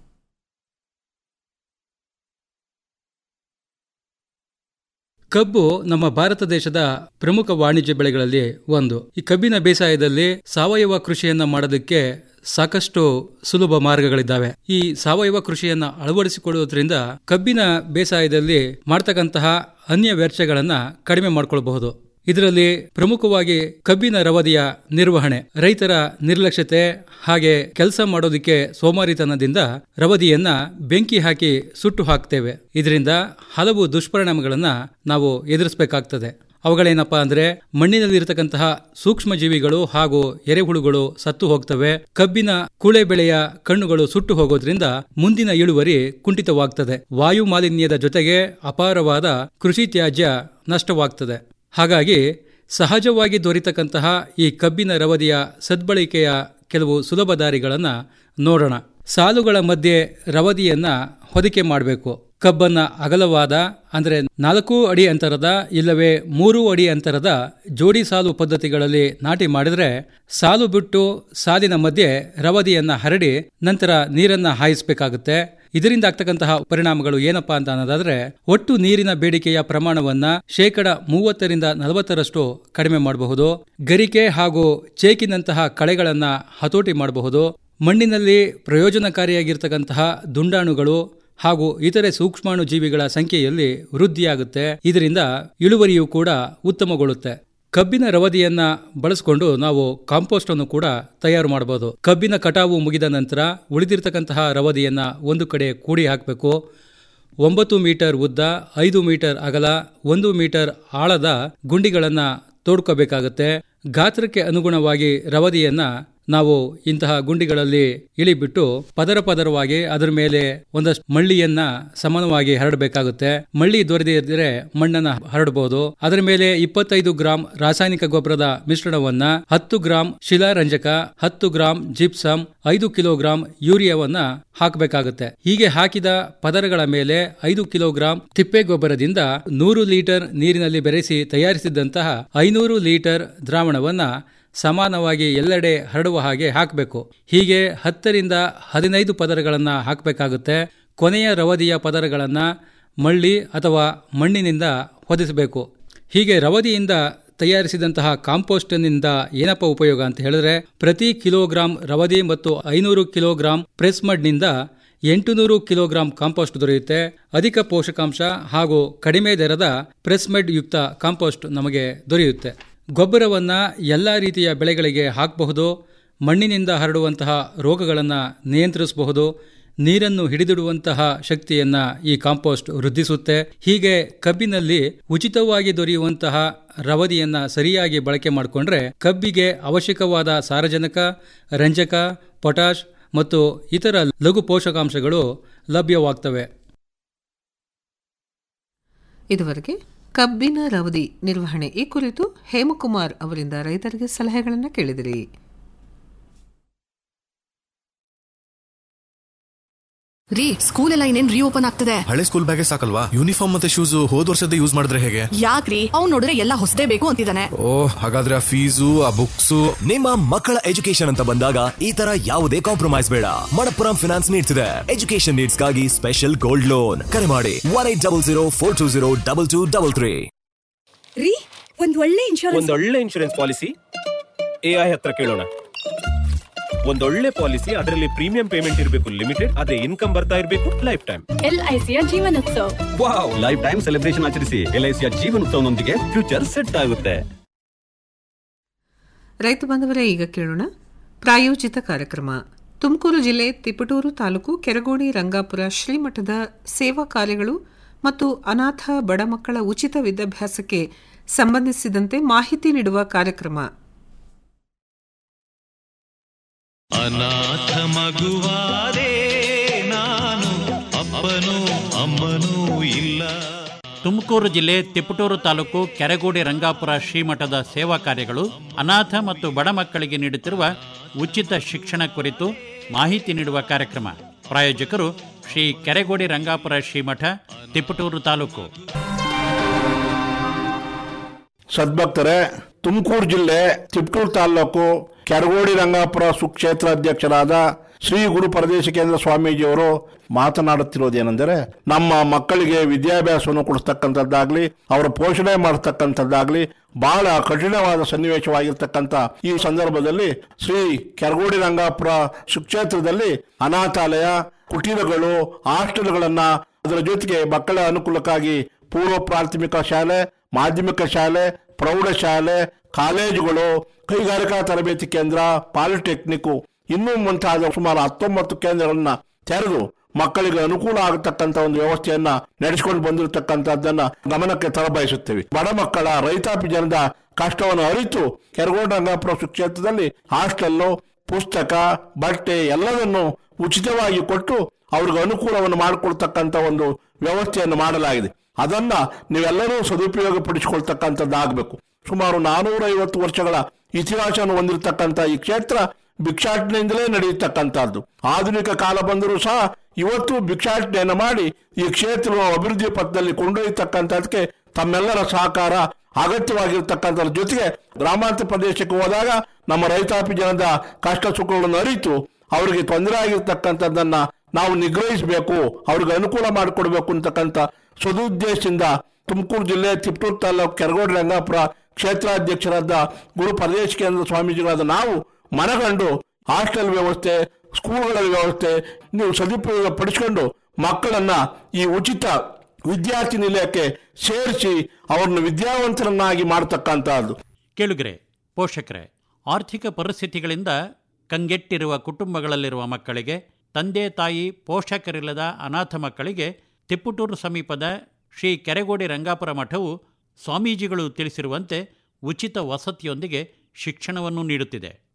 ಕಬ್ಬು ನಮ್ಮ ಭಾರತ ದೇಶದ ಪ್ರಮುಖ ವಾಣಿಜ್ಯ ಬೆಳೆಗಳಲ್ಲಿ ಒಂದು ಈ ಕಬ್ಬಿನ ಬೇಸಾಯದಲ್ಲಿ ಸಾವಯವ ಕೃಷಿಯನ್ನ ಮಾಡೋದಕ್ಕೆ ಸಾಕಷ್ಟು ಸುಲಭ ಮಾರ್ಗಗಳಿದ್ದಾವೆ ಈ ಸಾವಯವ ಕೃಷಿಯನ್ನ ಅಳವಡಿಸಿಕೊಳ್ಳುವುದರಿಂದ ಕಬ್ಬಿನ ಬೇಸಾಯದಲ್ಲಿ ಮಾಡ್ತಕ್ಕಂತಹ ಅನ್ಯ ವೆಚ್ಚಗಳನ್ನ ಕಡಿಮೆ ಮಾಡಿಕೊಳ್ಳಬಹುದು ಇದರಲ್ಲಿ ಪ್ರಮುಖವಾಗಿ ಕಬ್ಬಿನ ರವದಿಯ ನಿರ್ವಹಣೆ ರೈತರ ನಿರ್ಲಕ್ಷ್ಯತೆ ಹಾಗೆ ಕೆಲಸ ಮಾಡೋದಕ್ಕೆ ಸೋಮಾರಿತನದಿಂದ ರವದಿಯನ್ನ ಬೆಂಕಿ ಹಾಕಿ ಸುಟ್ಟು ಹಾಕ್ತೇವೆ ಇದರಿಂದ ಹಲವು ದುಷ್ಪರಿಣಾಮಗಳನ್ನ ನಾವು ಎದುರಿಸಬೇಕಾಗ್ತದೆ ಅವುಗಳೇನಪ್ಪಾ ಅಂದ್ರೆ ಮಣ್ಣಿನಲ್ಲಿರತಕ್ಕಂತಹ ಸೂಕ್ಷ್ಮ ಜೀವಿಗಳು ಹಾಗೂ ಎರೆಹುಳುಗಳು ಸತ್ತು ಹೋಗ್ತವೆ ಕಬ್ಬಿನ ಕೂಳೆ ಬೆಳೆಯ ಕಣ್ಣುಗಳು ಸುಟ್ಟು ಹೋಗೋದ್ರಿಂದ ಮುಂದಿನ ಇಳುವರಿ ಕುಂಠಿತವಾಗ್ತದೆ ವಾಯು ಮಾಲಿನ್ಯದ ಜೊತೆಗೆ ಅಪಾರವಾದ ಕೃಷಿ ತ್ಯಾಜ್ಯ ನಷ್ಟವಾಗ್ತದೆ ಹಾಗಾಗಿ ಸಹಜವಾಗಿ ದೊರೆತಕ್ಕಂತಹ ಈ ಕಬ್ಬಿನ ರವದಿಯ ಸದ್ಬಳಕೆಯ ಕೆಲವು ಸುಲಭ ದಾರಿಗಳನ್ನು ನೋಡೋಣ ಸಾಲುಗಳ ಮಧ್ಯೆ ರವದಿಯನ್ನ ಹೊದಿಕೆ ಮಾಡಬೇಕು ಕಬ್ಬನ್ನ ಅಗಲವಾದ ಅಂದರೆ ನಾಲ್ಕು ಅಡಿ ಅಂತರದ ಇಲ್ಲವೇ ಮೂರು ಅಡಿ ಅಂತರದ ಜೋಡಿ ಸಾಲು ಪದ್ಧತಿಗಳಲ್ಲಿ ನಾಟಿ ಮಾಡಿದ್ರೆ ಸಾಲು ಬಿಟ್ಟು ಸಾಲಿನ ಮಧ್ಯೆ ರವದಿಯನ್ನ ಹರಡಿ ನಂತರ ನೀರನ್ನ ಹಾಯಿಸಬೇಕಾಗುತ್ತೆ ಇದರಿಂದ ಆಗ್ತಕ್ಕಂತಹ ಪರಿಣಾಮಗಳು ಏನಪ್ಪಾ ಅಂತ ಅನ್ನೋದಾದ್ರೆ ಒಟ್ಟು ನೀರಿನ ಬೇಡಿಕೆಯ ಪ್ರಮಾಣವನ್ನ ಶೇಕಡ ಮೂವತ್ತರಿಂದ ನಲವತ್ತರಷ್ಟು ಕಡಿಮೆ ಮಾಡಬಹುದು ಗರಿಕೆ ಹಾಗೂ ಚೇಕಿನಂತಹ ಕಳೆಗಳನ್ನ ಹತೋಟಿ ಮಾಡಬಹುದು ಮಣ್ಣಿನಲ್ಲಿ ಪ್ರಯೋಜನಕಾರಿಯಾಗಿರ್ತಕ್ಕಂತಹ ದುಂಡಾಣುಗಳು ಹಾಗೂ ಇತರೆ ಸೂಕ್ಷ್ಮಾಣು ಜೀವಿಗಳ ಸಂಖ್ಯೆಯಲ್ಲಿ ವೃದ್ಧಿಯಾಗುತ್ತೆ ಇದರಿಂದ ಇಳುವರಿಯೂ ಕೂಡ ಉತ್ತಮಗೊಳ್ಳುತ್ತೆ ಕಬ್ಬಿನ ರವದಿಯನ್ನ ಬಳಸಿಕೊಂಡು ನಾವು ಕಾಂಪೋಸ್ಟ್ ಅನ್ನು ಕೂಡ ತಯಾರು ಮಾಡಬಹುದು ಕಬ್ಬಿನ ಕಟಾವು ಮುಗಿದ ನಂತರ ಉಳಿದಿರ್ತಕ್ಕಂತಹ ರವದಿಯನ್ನ ಒಂದು ಕಡೆ ಕೂಡಿ ಹಾಕಬೇಕು ಒಂಬತ್ತು ಮೀಟರ್ ಉದ್ದ ಐದು ಮೀಟರ್ ಅಗಲ ಒಂದು ಮೀಟರ್ ಆಳದ ಗುಂಡಿಗಳನ್ನ ತೋಡ್ಕೋಬೇಕಾಗತ್ತೆ ಗಾತ್ರಕ್ಕೆ ಅನುಗುಣವಾಗಿ ರವದಿಯನ್ನ ನಾವು ಇಂತಹ ಗುಂಡಿಗಳಲ್ಲಿ ಇಳಿಬಿಟ್ಟು ಪದರ ಪದರವಾಗಿ ಅದರ ಮೇಲೆ ಒಂದಷ್ಟು ಮಳ್ಳಿಯನ್ನ ಸಮಾನವಾಗಿ ಹರಡಬೇಕಾಗುತ್ತೆ ಮಳ್ಳಿ ದೊರೆದೇ ಇದ್ದರೆ ಮಣ್ಣನ್ನ ಹರಡಬಹುದು ಅದರ ಮೇಲೆ ಇಪ್ಪತ್ತೈದು ಗ್ರಾಂ ರಾಸಾಯನಿಕ ಗೊಬ್ಬರದ ಮಿಶ್ರಣವನ್ನ ಹತ್ತು ಗ್ರಾಂ ಶಿಲಾರಂಜಕ ಹತ್ತು ಗ್ರಾಂ ಜಿಪ್ಸಮ್ ಐದು ಕಿಲೋಗ್ರಾಂ ಯೂರಿಯಾವನ್ನ ಹಾಕಬೇಕಾಗುತ್ತೆ ಹೀಗೆ ಹಾಕಿದ ಪದರಗಳ ಮೇಲೆ ಐದು ಕಿಲೋಗ್ರಾಂ ತಿಪ್ಪೆ ಗೊಬ್ಬರದಿಂದ ನೂರು ಲೀಟರ್ ನೀರಿನಲ್ಲಿ ಬೆರೆಸಿ ತಯಾರಿಸಿದಂತಹ ಐನೂರು ಲೀಟರ್ ದ್ರಾವಣವನ್ನ ಸಮಾನವಾಗಿ ಎಲ್ಲೆಡೆ ಹರಡುವ ಹಾಗೆ ಹಾಕಬೇಕು ಹೀಗೆ ಹತ್ತರಿಂದ ಹದಿನೈದು ಪದರಗಳನ್ನು ಹಾಕಬೇಕಾಗುತ್ತೆ ಕೊನೆಯ ರವದಿಯ ಪದರಗಳನ್ನು ಮಳ್ಳಿ ಅಥವಾ ಮಣ್ಣಿನಿಂದ ಹೊದಿಸಬೇಕು ಹೀಗೆ ರವದಿಯಿಂದ ತಯಾರಿಸಿದಂತಹ ಕಾಂಪೋಸ್ಟ್ನಿಂದ ಏನಪ್ಪ ಉಪಯೋಗ ಅಂತ ಹೇಳಿದ್ರೆ ಪ್ರತಿ ಕಿಲೋಗ್ರಾಂ ರವದಿ ಮತ್ತು ಐನೂರು ಕಿಲೋಗ್ರಾಂ ಪ್ರೆಸ್ ಮಡ್ನಿಂದ ಎಂಟುನೂರು ಕಿಲೋಗ್ರಾಂ ಕಾಂಪೋಸ್ಟ್ ದೊರೆಯುತ್ತೆ ಅಧಿಕ ಪೋಷಕಾಂಶ ಹಾಗೂ ಕಡಿಮೆ ದರದ ಪ್ರೆಸ್ಮೆಡ್ ಯುಕ್ತ ಕಾಂಪೋಸ್ಟ್ ನಮಗೆ ದೊರೆಯುತ್ತೆ ಗೊಬ್ಬರವನ್ನು ಎಲ್ಲ ರೀತಿಯ ಬೆಳೆಗಳಿಗೆ ಹಾಕಬಹುದು ಮಣ್ಣಿನಿಂದ ಹರಡುವಂತಹ ರೋಗಗಳನ್ನು ನಿಯಂತ್ರಿಸಬಹುದು ನೀರನ್ನು ಹಿಡಿದಿಡುವಂತಹ ಶಕ್ತಿಯನ್ನ ಈ ಕಾಂಪೋಸ್ಟ್ ವೃದ್ಧಿಸುತ್ತೆ ಹೀಗೆ ಕಬ್ಬಿನಲ್ಲಿ ಉಚಿತವಾಗಿ ದೊರೆಯುವಂತಹ ರವದಿಯನ್ನ ಸರಿಯಾಗಿ ಬಳಕೆ ಮಾಡಿಕೊಂಡ್ರೆ ಕಬ್ಬಿಗೆ ಅವಶ್ಯಕವಾದ ಸಾರಜನಕ ರಂಜಕ ಪೊಟಾಷ್ ಮತ್ತು ಇತರ ಲಘು ಪೋಷಕಾಂಶಗಳು ಲಭ್ಯವಾಗ್ತವೆ ಇದುವರೆಗೆ ಕಬ್ಬಿನ ರವದಿ ನಿರ್ವಹಣೆ ಈ ಕುರಿತು ಹೇಮಕುಮಾರ್ ಅವರಿಂದ ರೈತರಿಗೆ ಸಲಹೆಗಳನ್ನು ಕೇಳಿದಿರಿ ರೀ ಸ್ಕೂಲ್ ಎಲ್ಲ ಇನ್ನೇನ್ ರೀಓಪನ್ ಆಗ್ತದೆ ಹಳೆ ಸ್ಕೂಲ್ ಬ್ಯಾಗೆ ಸಾಕಲ್ವಾ ಯೂನಿಫಾರ್ಮ್ ಮತ್ತೆ ಶೂಸ್ ಹೋದ್ ವರ್ಷದ ಯೂಸ್ ಮಾಡಿದ್ರೆ ಹೇಗೆ ಯಾಕ್ರಿ ಅವ್ನ್ ನೋಡಿದ್ರೆ ಎಲ್ಲ ಹೊಸದೇ ಬೇಕು ಅಂತಿದ್ದಾನೆ ಓ ಹಾಗಾದ್ರೆ ಆ ಫೀಸು ಆ ಬುಕ್ಸು ನಿಮ್ಮ ಮಕ್ಕಳ ಎಜುಕೇಶನ್ ಅಂತ ಬಂದಾಗ ಈ ತರ ಯಾವುದೇ ಕಾಂಪ್ರಮೈಸ್ ಬೇಡ ಮಣಪ್ಪುರಂ ಫಿನಾನ್ಸ್ ನೀಡ್ಸ್ ಇದೆ ಎಜುಕೇಶನ್ ನೀಡ್ಸ್ ಗಾಗಿ ಸ್ಪೆಷಲ್ ಗೋಲ್ಡ್ ಲೋನ್ ಕರೆ ಮಾಡಿ one eight double zero four two zero double two double three ರೀ ಒಂದ್ ಒಳ್ಳೆ ಇನ್ಶೂರೆನ್ಸ್ ಒಂದೊಳ್ಳೆ ಇನ್ಶೂರೆನ್ಸ್ ಪಾಲಿಸಿ ಎ ಐ ಹತ್ರ ಕೇಳೋಣ ಒಂದೊಳ್ಳೆ ಪಾಲಿಸಿ ಅದರಲ್ಲಿ ಪ್ರೀಮಿಯಂ ಪೇಮೆಂಟ್ ಇರಬೇಕು ಲಿಮಿಟೆಡ್ ಅದೇ ಇನ್ಕಮ್ ಬರ್ತಾ ಇರಬೇಕು ಲೈಫ್ ಟೈಮ್ ಎಲ್ ಐ ಸಿಯ Jeevanutsav wow life time celebration ಆಚರಿಸಿ ಎಲ್ ಐ ಸಿಯ ಜೀವನೋತ್ಸವನೊಂದಿಗೆ ಫ್ಯೂಚರ್ ಸೆಟ್ ಆಗುತ್ತೆ ರೈತ ಬಾಂಧವರೇ ಈಗ ಕೇಳೋಣ ಪ್ರಾಯೋಜಿತ ಕಾರ್ಯಕ್ರಮ ತುಮಕೂರು ಜಿಲ್ಲೆ ತಿಪಟೂರು ತಾಲೂಕು ಕೆರಗೋಡಿ ರಂಗಾಪುರ ಶ್ರೀಮಠದ ಸೇವಾ ಕಾರ್ಯಗಳು ಮತ್ತು ಅನಾಥ ಬಡ ಮಕ್ಕಳ ಉಚಿತ ವಿದ್ಯಾಭ್ಯಾಸಕ್ಕೆ ಸಂಬಂಧಿಸಿದಂತೆ ಮಾಹಿತಿ ನೀಡುವ ಕಾರ್ಯಕ್ರಮ ಅನಾಥ ಮಗುವಾದೆ ನಾನು ಅಪ್ಪನೂ ಅಮ್ಮನೂ ಇಲ್ಲ ತುಮಕೂರು ಜಿಲ್ಲೆ ತಿಪಟೂರು ತಾಲೂಕು ಕೆರಗೋಡಿ ರಂಗಾಪುರ ಶ್ರೀಮಠದ ಸೇವಾ ಕಾರ್ಯಗಳು ಅನಾಥ ಮತ್ತು ಬಡ ಮಕ್ಕಳಿಗೆ ನೀಡುತ್ತಿರುವ ಉಚಿತ ಶಿಕ್ಷಣ ಕುರಿತು ಮಾಹಿತಿ ನೀಡುವ ಕಾರ್ಯಕ್ರಮ ಪ್ರಾಯೋಜಕರು ಶ್ರೀ ಕೆರೆಗೋಡಿ ರಂಗಾಪುರ ಶ್ರೀಮಠ ತಿಪಟೂರು ತಾಲೂಕು ಸದ್ಭಕ್ತರೇ ತುಮಕೂರು ಜಿಲ್ಲೆ ತಿಪ್ಟೂರು ತಾಲೂಕು ಕೆರಗೋಡಿ ರಂಗಾಪುರ ಸುಕ್ಷೇತ್ರ ಅಧ್ಯಕ್ಷರಾದ ಶ್ರೀ ಗುರು ಪರದೇಶ ಕೇಂದ್ರ ಸ್ವಾಮೀಜಿಯವರು ಮಾತನಾಡುತ್ತಿರುವುದೇನೆಂದರೆ ನಮ್ಮ ಮಕ್ಕಳಿಗೆ ವಿದ್ಯಾಭ್ಯಾಸವನ್ನು ಕೊಡಿಸ್ತಕ್ಕಂಥದ್ದಾಗ್ಲಿ ಅವರ ಪೋಷಣೆ ಮಾಡತಕ್ಕಂಥದ್ದಾಗ್ಲಿ ಬಹಳ ಕಠಿಣವಾದ ಸನ್ನಿವೇಶವಾಗಿರ್ತಕ್ಕಂಥ ಈ ಸಂದರ್ಭದಲ್ಲಿ ಶ್ರೀ ಕೆರಗೋಡಿ ರಂಗಾಪುರ ಸುಕ್ಷೇತ್ರದಲ್ಲಿ ಅನಾಥಾಲಯ ಕುಟೀರಗಳು ಹಾಸ್ಟೆಲ್ಗಳನ್ನ ಅದರ ಜೊತೆಗೆ ಮಕ್ಕಳ ಅನುಕೂಲಕ್ಕಾಗಿ ಪೂರ್ವ ಪ್ರಾಥಮಿಕ ಶಾಲೆ ಮಾಧ್ಯಮಿಕ ಶಾಲೆ ಪ್ರೌಢಶಾಲೆ ಕಾಲೇಜುಗಳು ಕೈಗಾರಿಕಾ ತರಬೇತಿ ಕೇಂದ್ರ ಪಾಲಿಟೆಕ್ನಿಕ್ ಇನ್ನೂ ಮುಂತಾದ ಸುಮಾರು ಹತ್ತೊಂಬತ್ತು ಕೇಂದ್ರಗಳನ್ನ ತೆರೆದು ಮಕ್ಕಳಿಗೆ ಅನುಕೂಲ ಆಗತಕ್ಕಂತ ಒಂದು ವ್ಯವಸ್ಥೆಯನ್ನ ನಡೆಸಿಕೊಂಡು ಬಂದಿರತಕ್ಕಂಥದ್ದನ್ನ ಗಮನಕ್ಕೆ ತರಬಯಸುತ್ತೇವೆ ಬಡ ಮಕ್ಕಳ ರೈತಾಪಿ ಜನದ ಕಷ್ಟವನ್ನು ಅರಿತು ಕೆರಗೋಡ ರಂಗಾಪುರ ಕ್ಷೇತ್ರದಲ್ಲಿ ಹಾಸ್ಟೆಲ್ಲು ಪುಸ್ತಕ ಬಟ್ಟೆ ಎಲ್ಲವನ್ನು ಉಚಿತವಾಗಿ ಕೊಟ್ಟು ಅವ್ರಿಗೆ ಅನುಕೂಲವನ್ನು ಮಾಡಿಕೊಳ್ತಕ್ಕಂಥ ಒಂದು ವ್ಯವಸ್ಥೆಯನ್ನು ಮಾಡಲಾಗಿದೆ ಅದನ್ನ ನೀವೆಲ್ಲರೂ ಸದುಪಯೋಗ ಪಡಿಸಿಕೊಳ್ತಕ್ಕಂಥದ್ದಾಗಬೇಕು ಸುಮಾರು ನಾನೂರ ಐವತ್ತು ವರ್ಷಗಳ ಇತಿಹಾಸವನ್ನು ಹೊಂದಿರತಕ್ಕಂಥ ಈ ಕ್ಷೇತ್ರ ಭಿಕ್ಷಾಟನೆಯಿಂದಲೇ ನಡೆಯತಕ್ಕಂಥದ್ದು ಆಧುನಿಕ ಕಾಲ ಬಂದರೂ ಸಹ ಇವತ್ತು ಭಿಕ್ಷಾಟನೆಯನ್ನು ಮಾಡಿ ಈ ಕ್ಷೇತ್ರವನ್ನು ಅಭಿವೃದ್ಧಿ ಪಥದಲ್ಲಿ ಕೊಂಡೊಯ್ಯತಕ್ಕಂಥದಕ್ಕೆ ತಮ್ಮೆಲ್ಲರ ಸಹಕಾರ ಅಗತ್ಯವಾಗಿರ್ತಕ್ಕಂಥದ್ರ ಜೊತೆಗೆ ಗ್ರಾಮಾಂತರ ಪ್ರದೇಶಕ್ಕೆ ಹೋದಾಗ ನಮ್ಮ ರೈತಾಪಿ ಜನದ ಕಷ್ಟ ಸುಖಗಳನ್ನು ಅರಿತು ಅವರಿಗೆ ತೊಂದರೆ ಆಗಿರ್ತಕ್ಕಂಥದ್ದನ್ನ ನಾವು ನಿಗ್ರಹಿಸಬೇಕು ಅವ್ರಿಗೆ ಅನುಕೂಲ ಮಾಡಿಕೊಡ್ಬೇಕು ಅಂತಕ್ಕಂಥ ಸದುದ್ದೇಶದಿಂದ ತುಮಕೂರು ಜಿಲ್ಲೆ ತಿಪ್ಟೂರು ತಾಲೂಕು ಕೆರಗೋಡಿ ರಂಗಾಪುರ ಕ್ಷೇತ್ರಾಧ್ಯಕ್ಷರಾದ ಗುರು ಪರದೇಶ ಕೇಂದ್ರ ಸ್ವಾಮೀಜಿಗಳಾದ ನಾವು ಮನಗಂಡು ಹಾಸ್ಟೆಲ್ ವ್ಯವಸ್ಥೆ ಸ್ಕೂಲ್ಗಳ ವ್ಯವಸ್ಥೆ ನೀವು ಸದುಪಯೋಗ ಪಡಿಸಿಕೊಂಡು ಮಕ್ಕಳನ್ನ ಈ ಉಚಿತ ವಿದ್ಯಾರ್ಥಿ ನಿಲಯಕ್ಕೆ ಸೇರಿಸಿ ಅವರನ್ನು ವಿದ್ಯಾವಂತರನ್ನಾಗಿ ಮಾಡತಕ್ಕಂತಹದ್ದು ಕೇಳುಗರೆ ಪೋಷಕರೇ ಆರ್ಥಿಕ ಪರಿಸ್ಥಿತಿಗಳಿಂದ ಕಂಗೆಟ್ಟಿರುವ ಕುಟುಂಬಗಳಲ್ಲಿರುವ ಮಕ್ಕಳಿಗೆ ತಂದೆ ತಾಯಿ ಪೋಷಕರಿಲ್ಲದ ಅನಾಥ ಮಕ್ಕಳಿಗೆ ತಿಪ್ಪುಟೂರು ಸಮೀಪದ ಶ್ರೀ ಕೆರೆಗೋಡಿ ರಂಗಾಪುರ ಮಠವು ಸ್ವಾಮೀಜಿಗಳು ತಿಳಿಸಿರುವಂತೆ ಉಚಿತ ವಸತಿಯೊಂದಿಗೆ ಶಿಕ್ಷಣವನ್ನು ನೀಡುತ್ತಿದೆ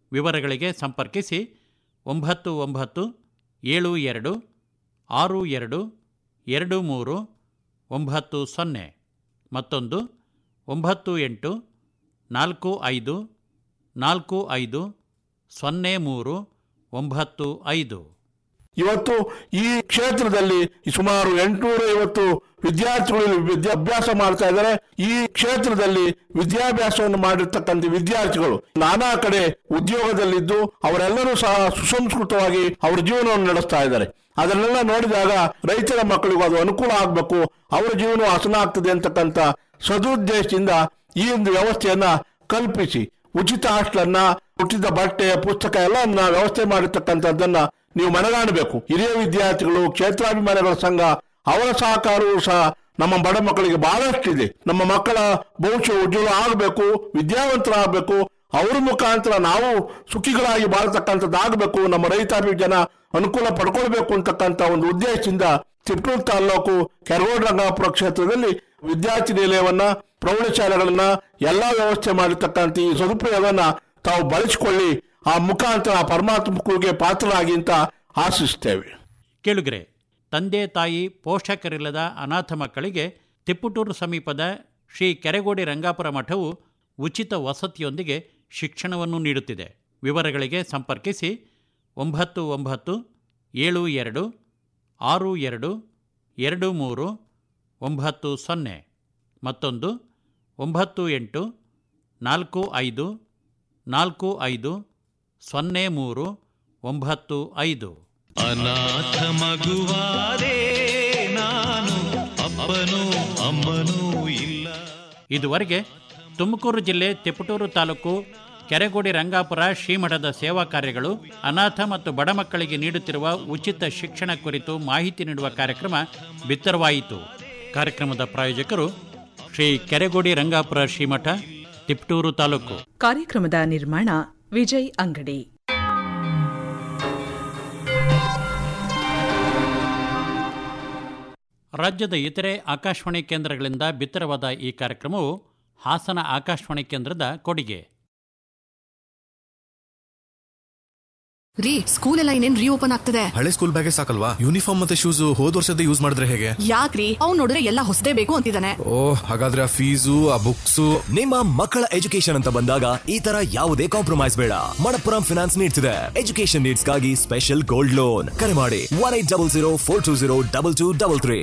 ವಿವರಗಳಿಗೆ ಸಂಪರ್ಕಿಸಿ ಒಂಬತ್ತು ಒಂಬತ್ತು ಏಳು ಎರಡು ಆರು ಎರಡು ಎರಡು ಮೂರು ಒಂಬತ್ತು ಸೊನ್ನೆ ಮತ್ತೊಂದು ಒಂಬತ್ತು ಎಂಟು ನಾಲ್ಕು ಐದು ನಾಲ್ಕು ಐದು ಸೊನ್ನೆ ಮೂರು ಒಂಬತ್ತು ಐದು ಇವತ್ತು ಈ ಕ್ಷೇತ್ರದಲ್ಲಿ ಸುಮಾರು ಎಂಟುನೂರ ಐವತ್ತು ವಿದ್ಯಾರ್ಥಿಗಳು ವಿದ್ಯಾಭ್ಯಾಸ ಮಾಡ್ತಾ ಇದ್ದಾರೆ ಈ ಕ್ಷೇತ್ರದಲ್ಲಿ ವಿದ್ಯಾಭ್ಯಾಸವನ್ನು ಮಾಡಿರ್ತಕ್ಕಂಥ ವಿದ್ಯಾರ್ಥಿಗಳು ನಾನಾ ಕಡೆ ಉದ್ಯೋಗದಲ್ಲಿದ್ದು ಅವರೆಲ್ಲರೂ ಸಹ ಸುಸಂಸ್ಕೃತವಾಗಿ ಅವರ ಜೀವನವನ್ನು ನಡೆಸ್ತಾ ಇದ್ದಾರೆ ಅದನ್ನೆಲ್ಲ ನೋಡಿದಾಗ ರೈತರ ಮಕ್ಕಳಿಗೂ ಅದು ಅನುಕೂಲ ಆಗಬೇಕು ಅವರ ಜೀವನ ಹಸನ ಆಗ್ತದೆ ಅಂತಕ್ಕಂಥ ಸದುದ್ದೇಶದಿಂದ ಈ ಒಂದು ವ್ಯವಸ್ಥೆಯನ್ನ ಕಲ್ಪಿಸಿ ಉಚಿತ ಹಾಸ್ಟೆಲನ್ನ ಉಚಿತ ಬಟ್ಟೆ ಪುಸ್ತಕ ಎಲ್ಲ ವ್ಯವಸ್ಥೆ ಮಾಡಿರ್ತಕ್ಕಂಥದ್ದನ್ನ ನೀವು ಮನಗಾಣಬೇಕು ಹಿರಿಯ ವಿದ್ಯಾರ್ಥಿಗಳು ಕ್ಷೇತ್ರಾಭಿಮಾನಿಗಳ ಸಂಘ ಅವರ ಸಹಕಾರವೂ ಸಹ ನಮ್ಮ ಬಡ ಮಕ್ಕಳಿಗೆ ಬಹಳಷ್ಟಿದೆ ನಮ್ಮ ಮಕ್ಕಳ ಭವಿಷ್ಯ ಉಜ್ವಲ ಆಗಬೇಕು ವಿದ್ಯಾವಂತರಾಗಬೇಕು ಅವ್ರ ಮುಖಾಂತರ ನಾವು ಸುಖಿಗಳಾಗಿ ಬಾಳ್ತಕ್ಕಂಥದ್ದಾಗಬೇಕು ನಮ್ಮ ರೈತಾಪಿ ಜನ ಅನುಕೂಲ ಪಡ್ಕೊಳ್ಬೇಕು ಅಂತಕ್ಕಂಥ ಒಂದು ಉದ್ದೇಶದಿಂದ ತಿಪ್ಟೂರು ತಾಲೂಕು ಕೆರಗೋಡು ರಂಗಾಪುರ ಕ್ಷೇತ್ರದಲ್ಲಿ ವಿದ್ಯಾರ್ಥಿ ನಿಲಯವನ್ನ ಪ್ರೌಢಶಾಲೆಗಳನ್ನ ಎಲ್ಲಾ ವ್ಯವಸ್ಥೆ ಮಾಡಿರ್ತಕ್ಕಂಥ ಈ ಸದುಪಯೋಗವನ್ನ ತಾವು ಬಳಸಿಕೊಳ್ಳಿ ಆ ಮುಖಾಂತರ ಪರಮಾತ್ಮಕ್ಕೆ ಪಾತ್ರರಾಗಿ ಅಂತ ಆಶಿಸ್ತೇವೆ ಕೇಳುಗರೆ ತಂದೆ ತಾಯಿ ಪೋಷಕರಿಲ್ಲದ ಅನಾಥ ಮಕ್ಕಳಿಗೆ ತಿಪ್ಪುಟೂರು ಸಮೀಪದ ಶ್ರೀ ಕೆರೆಗೋಡಿ ರಂಗಾಪುರ ಮಠವು ಉಚಿತ ವಸತಿಯೊಂದಿಗೆ ಶಿಕ್ಷಣವನ್ನು ನೀಡುತ್ತಿದೆ ವಿವರಗಳಿಗೆ ಸಂಪರ್ಕಿಸಿ ಒಂಬತ್ತು ಒಂಬತ್ತು ಏಳು ಎರಡು ಆರು ಎರಡು ಎರಡು ಮೂರು ಒಂಬತ್ತು ಸೊನ್ನೆ ಮತ್ತೊಂದು ಒಂಬತ್ತು ಎಂಟು ನಾಲ್ಕು ಐದು ನಾಲ್ಕು ಐದು ಸೊನ್ನೆ ಮೂರು ಒಂಬತ್ತು ಐದು ಅನಾಥ ಮಗುವಾದೆ ನಾನು ಅಪ್ಪನೂ ಅಮ್ಮನೂ ಇಲ್ಲ ಇದುವರೆಗೆ ತುಮಕೂರು ಜಿಲ್ಲೆ ತಿಪಟೂರು ತಾಲೂಕು ಕೆರೆಗೋಡಿ ರಂಗಾಪುರ ಶ್ರೀಮಠದ ಸೇವಾ ಕಾರ್ಯಗಳು ಅನಾಥ ಮತ್ತು ಬಡ ಮಕ್ಕಳಿಗೆ ನೀಡುತ್ತಿರುವ ಉಚಿತ ಶಿಕ್ಷಣ ಕುರಿತು ಮಾಹಿತಿ ನೀಡುವ ಕಾರ್ಯಕ್ರಮ ಬಿತ್ತರವಾಯಿತು ಕಾರ್ಯಕ್ರಮದ ಪ್ರಾಯೋಜಕರು ಶ್ರೀ ಕೆರೆಗೋಡಿ ರಂಗಾಪುರ ಶ್ರೀಮಠ ತಿಪಟೂರು ತಾಲೂಕು ಕಾರ್ಯಕ್ರಮದ ನಿರ್ಮಾಣ ವಿಜಯ್ ಅಂಗಡಿ ರಾಜ್ಯದ ಇತರೆ ಆಕಾಶವಾಣಿ ಕೇಂದ್ರಗಳಿಂದ ಬಿತ್ತರವಾದ ಈ ಕಾರ್ಯಕ್ರಮವು ಹಾಸನ ಆಕಾಶವಾಣಿ ಕೇಂದ್ರದ ಕೊಡುಗೆ ರೀ ಸ್ಕೂಲ್ ಎಲ್ಲ ಇನ್ನೇನ್ ರೀಓಪನ್ ಆಗ್ತದೆ ಹಳೆ ಸ್ಕೂಲ್ ಬ್ಯಾಗೇ ಸಾಕಲ್ವಾ ಯೂನಿಫಾರ್ಮ್ ಮತ್ತೆ ಶೂಸ್ ಹೋದ್ ವರ್ಷದ ಯೂಸ್ ಮಾಡಿದ್ರೆ ಹೇಗೆ ಯಾಕ್ರಿ ಅವ್ನ್ ನೋಡಿದ್ರೆ ಎಲ್ಲ ಹೊಸದೇ ಬೇಕು ಅಂತಿದ್ದಾನೆ ಓ ಹಾಗಾದ್ರೆ ಆ ಫೀಸು ಆ ಬುಕ್ಸು ನಿಮ್ಮ ಮಕ್ಕಳ ಎಜುಕೇಶನ್ ಅಂತ ಬಂದಾಗ ಈ ತರ ಯಾವುದೇ ಕಾಂಪ್ರಮೈಸ್ ಬೇಡ ಮಣಪ್ಪುರಂ ಫಿನಾನ್ಸ್ ನೀಡ್ತಿದೆ ಎಜುಕೇಶನ್ ನೀಡ್ಸ್ಗಾಗಿ ಸ್ಪೆಷಲ್ ಗೋಲ್ಡ್ ಲೋನ್ ಕರೆ ಮಾಡಿ one eight double zero four two zero double two double three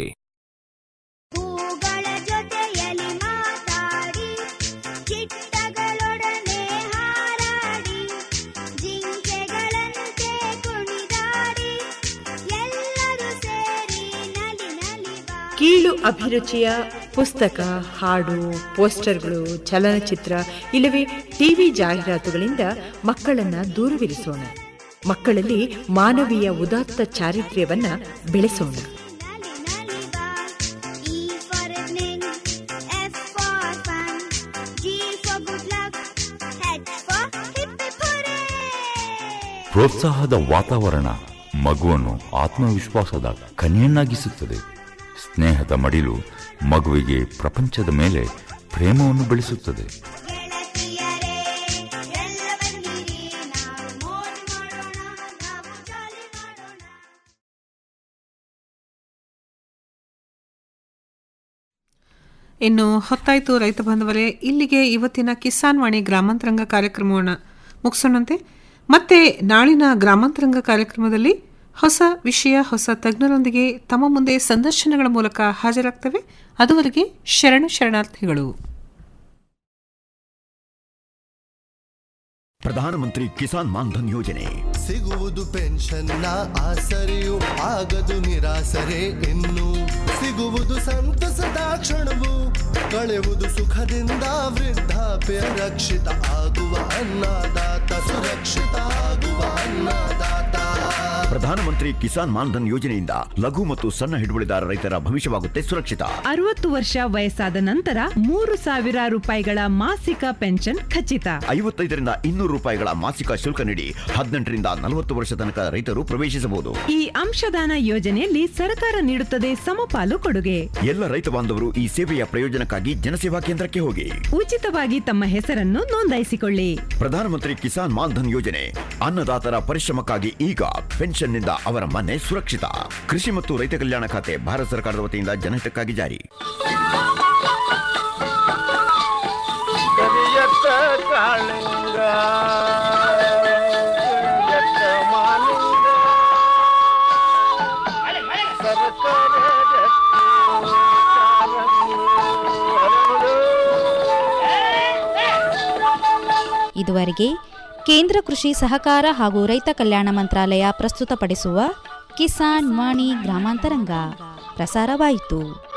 ಹೂಗಳ ಜೊತೆಯಲಿ ಮಾತಾಡಿ ಚಿಟ್ಟಗಳೊಡನೆ ಹಾರಾಡಿ ಜಿಂಕೆಗಳಂತೆ ಕುಣಿದಾಡಿ ಎಲ್ಲರೂ ಸೇರಿ ನಲಿ ನಲಿವ ಕೀಳು ಅಭಿರುಚಿಯ ಪುಸ್ತಕ ಹಾಡು ಪೋಸ್ಟರ್ಗಳು ಚಲನಚಿತ್ರ ಇಲ್ಲವೇ ಟಿವಿ ಜಾಹೀರಾತುಗಳಿಂದ ಮಕ್ಕಳನ್ನ ದೂರವಿರಿಸೋಣ ಮಕ್ಕಳಲ್ಲಿ ಮಾನವೀಯ ಉದಾತ್ತ ಚಾರಿತ್ರ್ಯವನ್ನ ಬೆಳೆಸೋಣ E for evening, F for fun, G for good luck, H for hip hip hooray! ಪ್ರೋತ್ಸಾಹದ ವಾತಾವರಣ ಮಗುವನ್ನು ಆತ್ಮವಿಶ್ವಾಸದ ಕನ್ಯನ್ನಾಗಿಸುತ್ತದೆ ಸ್ನೇಹದ ಮಡಿಲು ಮಗುವಿಗೆ ಪ್ರಪಂಚದ ಮೇಲೆ ಪ್ರೇಮವನ್ನು ಬೆಳೆಸುತ್ತದೆ ಇನ್ನು ಹೊತ್ತಾಯಿತು ರೈತ ಬಾಂಧವರೇ ಇಲ್ಲಿಗೆ ಇವತ್ತಿನ ಕಿಸಾನ್ ವಾಣಿ ಗ್ರಾಮಾಂತರಂಗ ಕಾರ್ಯಕ್ರಮವನ್ನು ಮುಗಿಸೋಣಂತೆ ಮತ್ತೆ ನಾಳಿನ ಗ್ರಾಮಾಂತರಂಗ ಕಾರ್ಯಕ್ರಮದಲ್ಲಿ ಹೊಸ ವಿಷಯ ಹೊಸ ತಜ್ಞರೊಂದಿಗೆ ತಮ್ಮ ಮುಂದೆ ಸಂದರ್ಶನಗಳ ಮೂಲಕ ಹಾಜರಾಗ್ತವೆ ಅದುವರೆಗೆ ಶರಣು ಶರಣಾರ್ಥಿಗಳು ಪ್ರಧಾನಮಂತ್ರಿ ಕಿಸಾನ್ ಮಾನ್ಧನ್ ಯೋಜನೆ ಸಿಗುವುದು ಪೆನ್ಷನ್ನ ಆಸರೆಯು ಆಗದು ನಿರಾಸರೆ ಇನ್ನು ಸಿಗುವುದು ಸಂತಸದ ಕ್ಷಣವು ಕಳೆಯುವುದು ಸುಖದಿಂದ ವೃದ್ಧಾಪ್ಯ ರಕ್ಷಿತ ಆಗುವ ಅನ್ನದಾತ ಸುರಕ್ಷಿತ ಆಗುವ ಅನ್ನದಾತ ಪ್ರಧಾನಮಂತ್ರಿ ಕಿಸಾನ್ ಮಾನ್ಧನ್ ಯೋಜನೆಯಿಂದ ಲಘು ಮತ್ತು ಸಣ್ಣ ಹಿಡುವಳಿದಾರ ರೈತರ ಭವಿಷ್ಯವಾಗುತ್ತೆ ಸುರಕ್ಷಿತ ಅರವತ್ತು ವರ್ಷ ವಯಸ್ಸಾದ ನಂತರ ಮೂರು ಸಾವಿರ ರೂಪಾಯಿಗಳ ಮಾಸಿಕ ಪೆನ್ಷನ್ ಖಚಿತ ಐವತ್ತೈದರಿಂದ ಇನ್ನೂರು ರೂಪಾಯಿಗಳ ಮಾಸಿಕ ಶುಲ್ಕ ನೀಡಿ ಹದಿನೆಂಟರಿಂದ ನಲವತ್ತು ವರ್ಷ ತನಕ ರೈತರು ಪ್ರವೇಶಿಸಬಹುದು ಈ ಅಂಶದಾನ ಯೋಜನೆಯಲ್ಲಿ ಸರ್ಕಾರ ನೀಡುತ್ತದೆ ಸಮಪಾಲು ಕೊಡುಗೆ ಎಲ್ಲ ರೈತ ಬಾಂಧವರು ಈ ಸೇವೆಯ ಪ್ರಯೋಜನಕ್ಕಾಗಿ ಜನಸೇವಾ ಕೇಂದ್ರಕ್ಕೆ ಹೋಗಿ ಉಚಿತವಾಗಿ ತಮ್ಮ ಹೆಸರನ್ನು ನೋಂದಾಯಿಸಿಕೊಳ್ಳಿ ಪ್ರಧಾನಮಂತ್ರಿ ಕಿಸಾನ್ ಮಾನ್ಧನ್ ಯೋಜನೆ ಅನ್ನದಾತರ ಪರಿಶ್ರಮಕ್ಕಾಗಿ ಈಗ ಪೆನ್ಷನ್ನಿಂದ ಅವರ ಮನೆ ಸುರಕ್ಷಿತ ಕೃಷಿ ಮತ್ತು ರೈತ ಕಲ್ಯಾಣ ಖಾತೆ ಭಾರತ ಸರ್ಕಾರದ ವತಿಯಿಂದ ಜನಹಿತಕ್ಕಾಗಿ ಜಾರಿ ಕರಿಯತ್ತ ಕಾಳಿಂಗ ಕರಿಯತ್ತ ಮಾಲಿಂಗ ಸರಸರ ರತ್ನ ಚಾರಂಗಿ ಹರಡು. ಇದುವರೆಗೆ ಕೇಂದ್ರ ಕೃಷಿ ಸಹಕಾರ ಹಾಗೂ ರೈತ ಕಲ್ಯಾಣ ಮಂತ್ರಾಲಯ ಪ್ರಸ್ತುತಪಡಿಸುವ ಕಿಸಾನ್ ವಾಣಿ ಗ್ರಾಮಾಂತರಂಗ ಪ್ರಸಾರವಾಯಿತು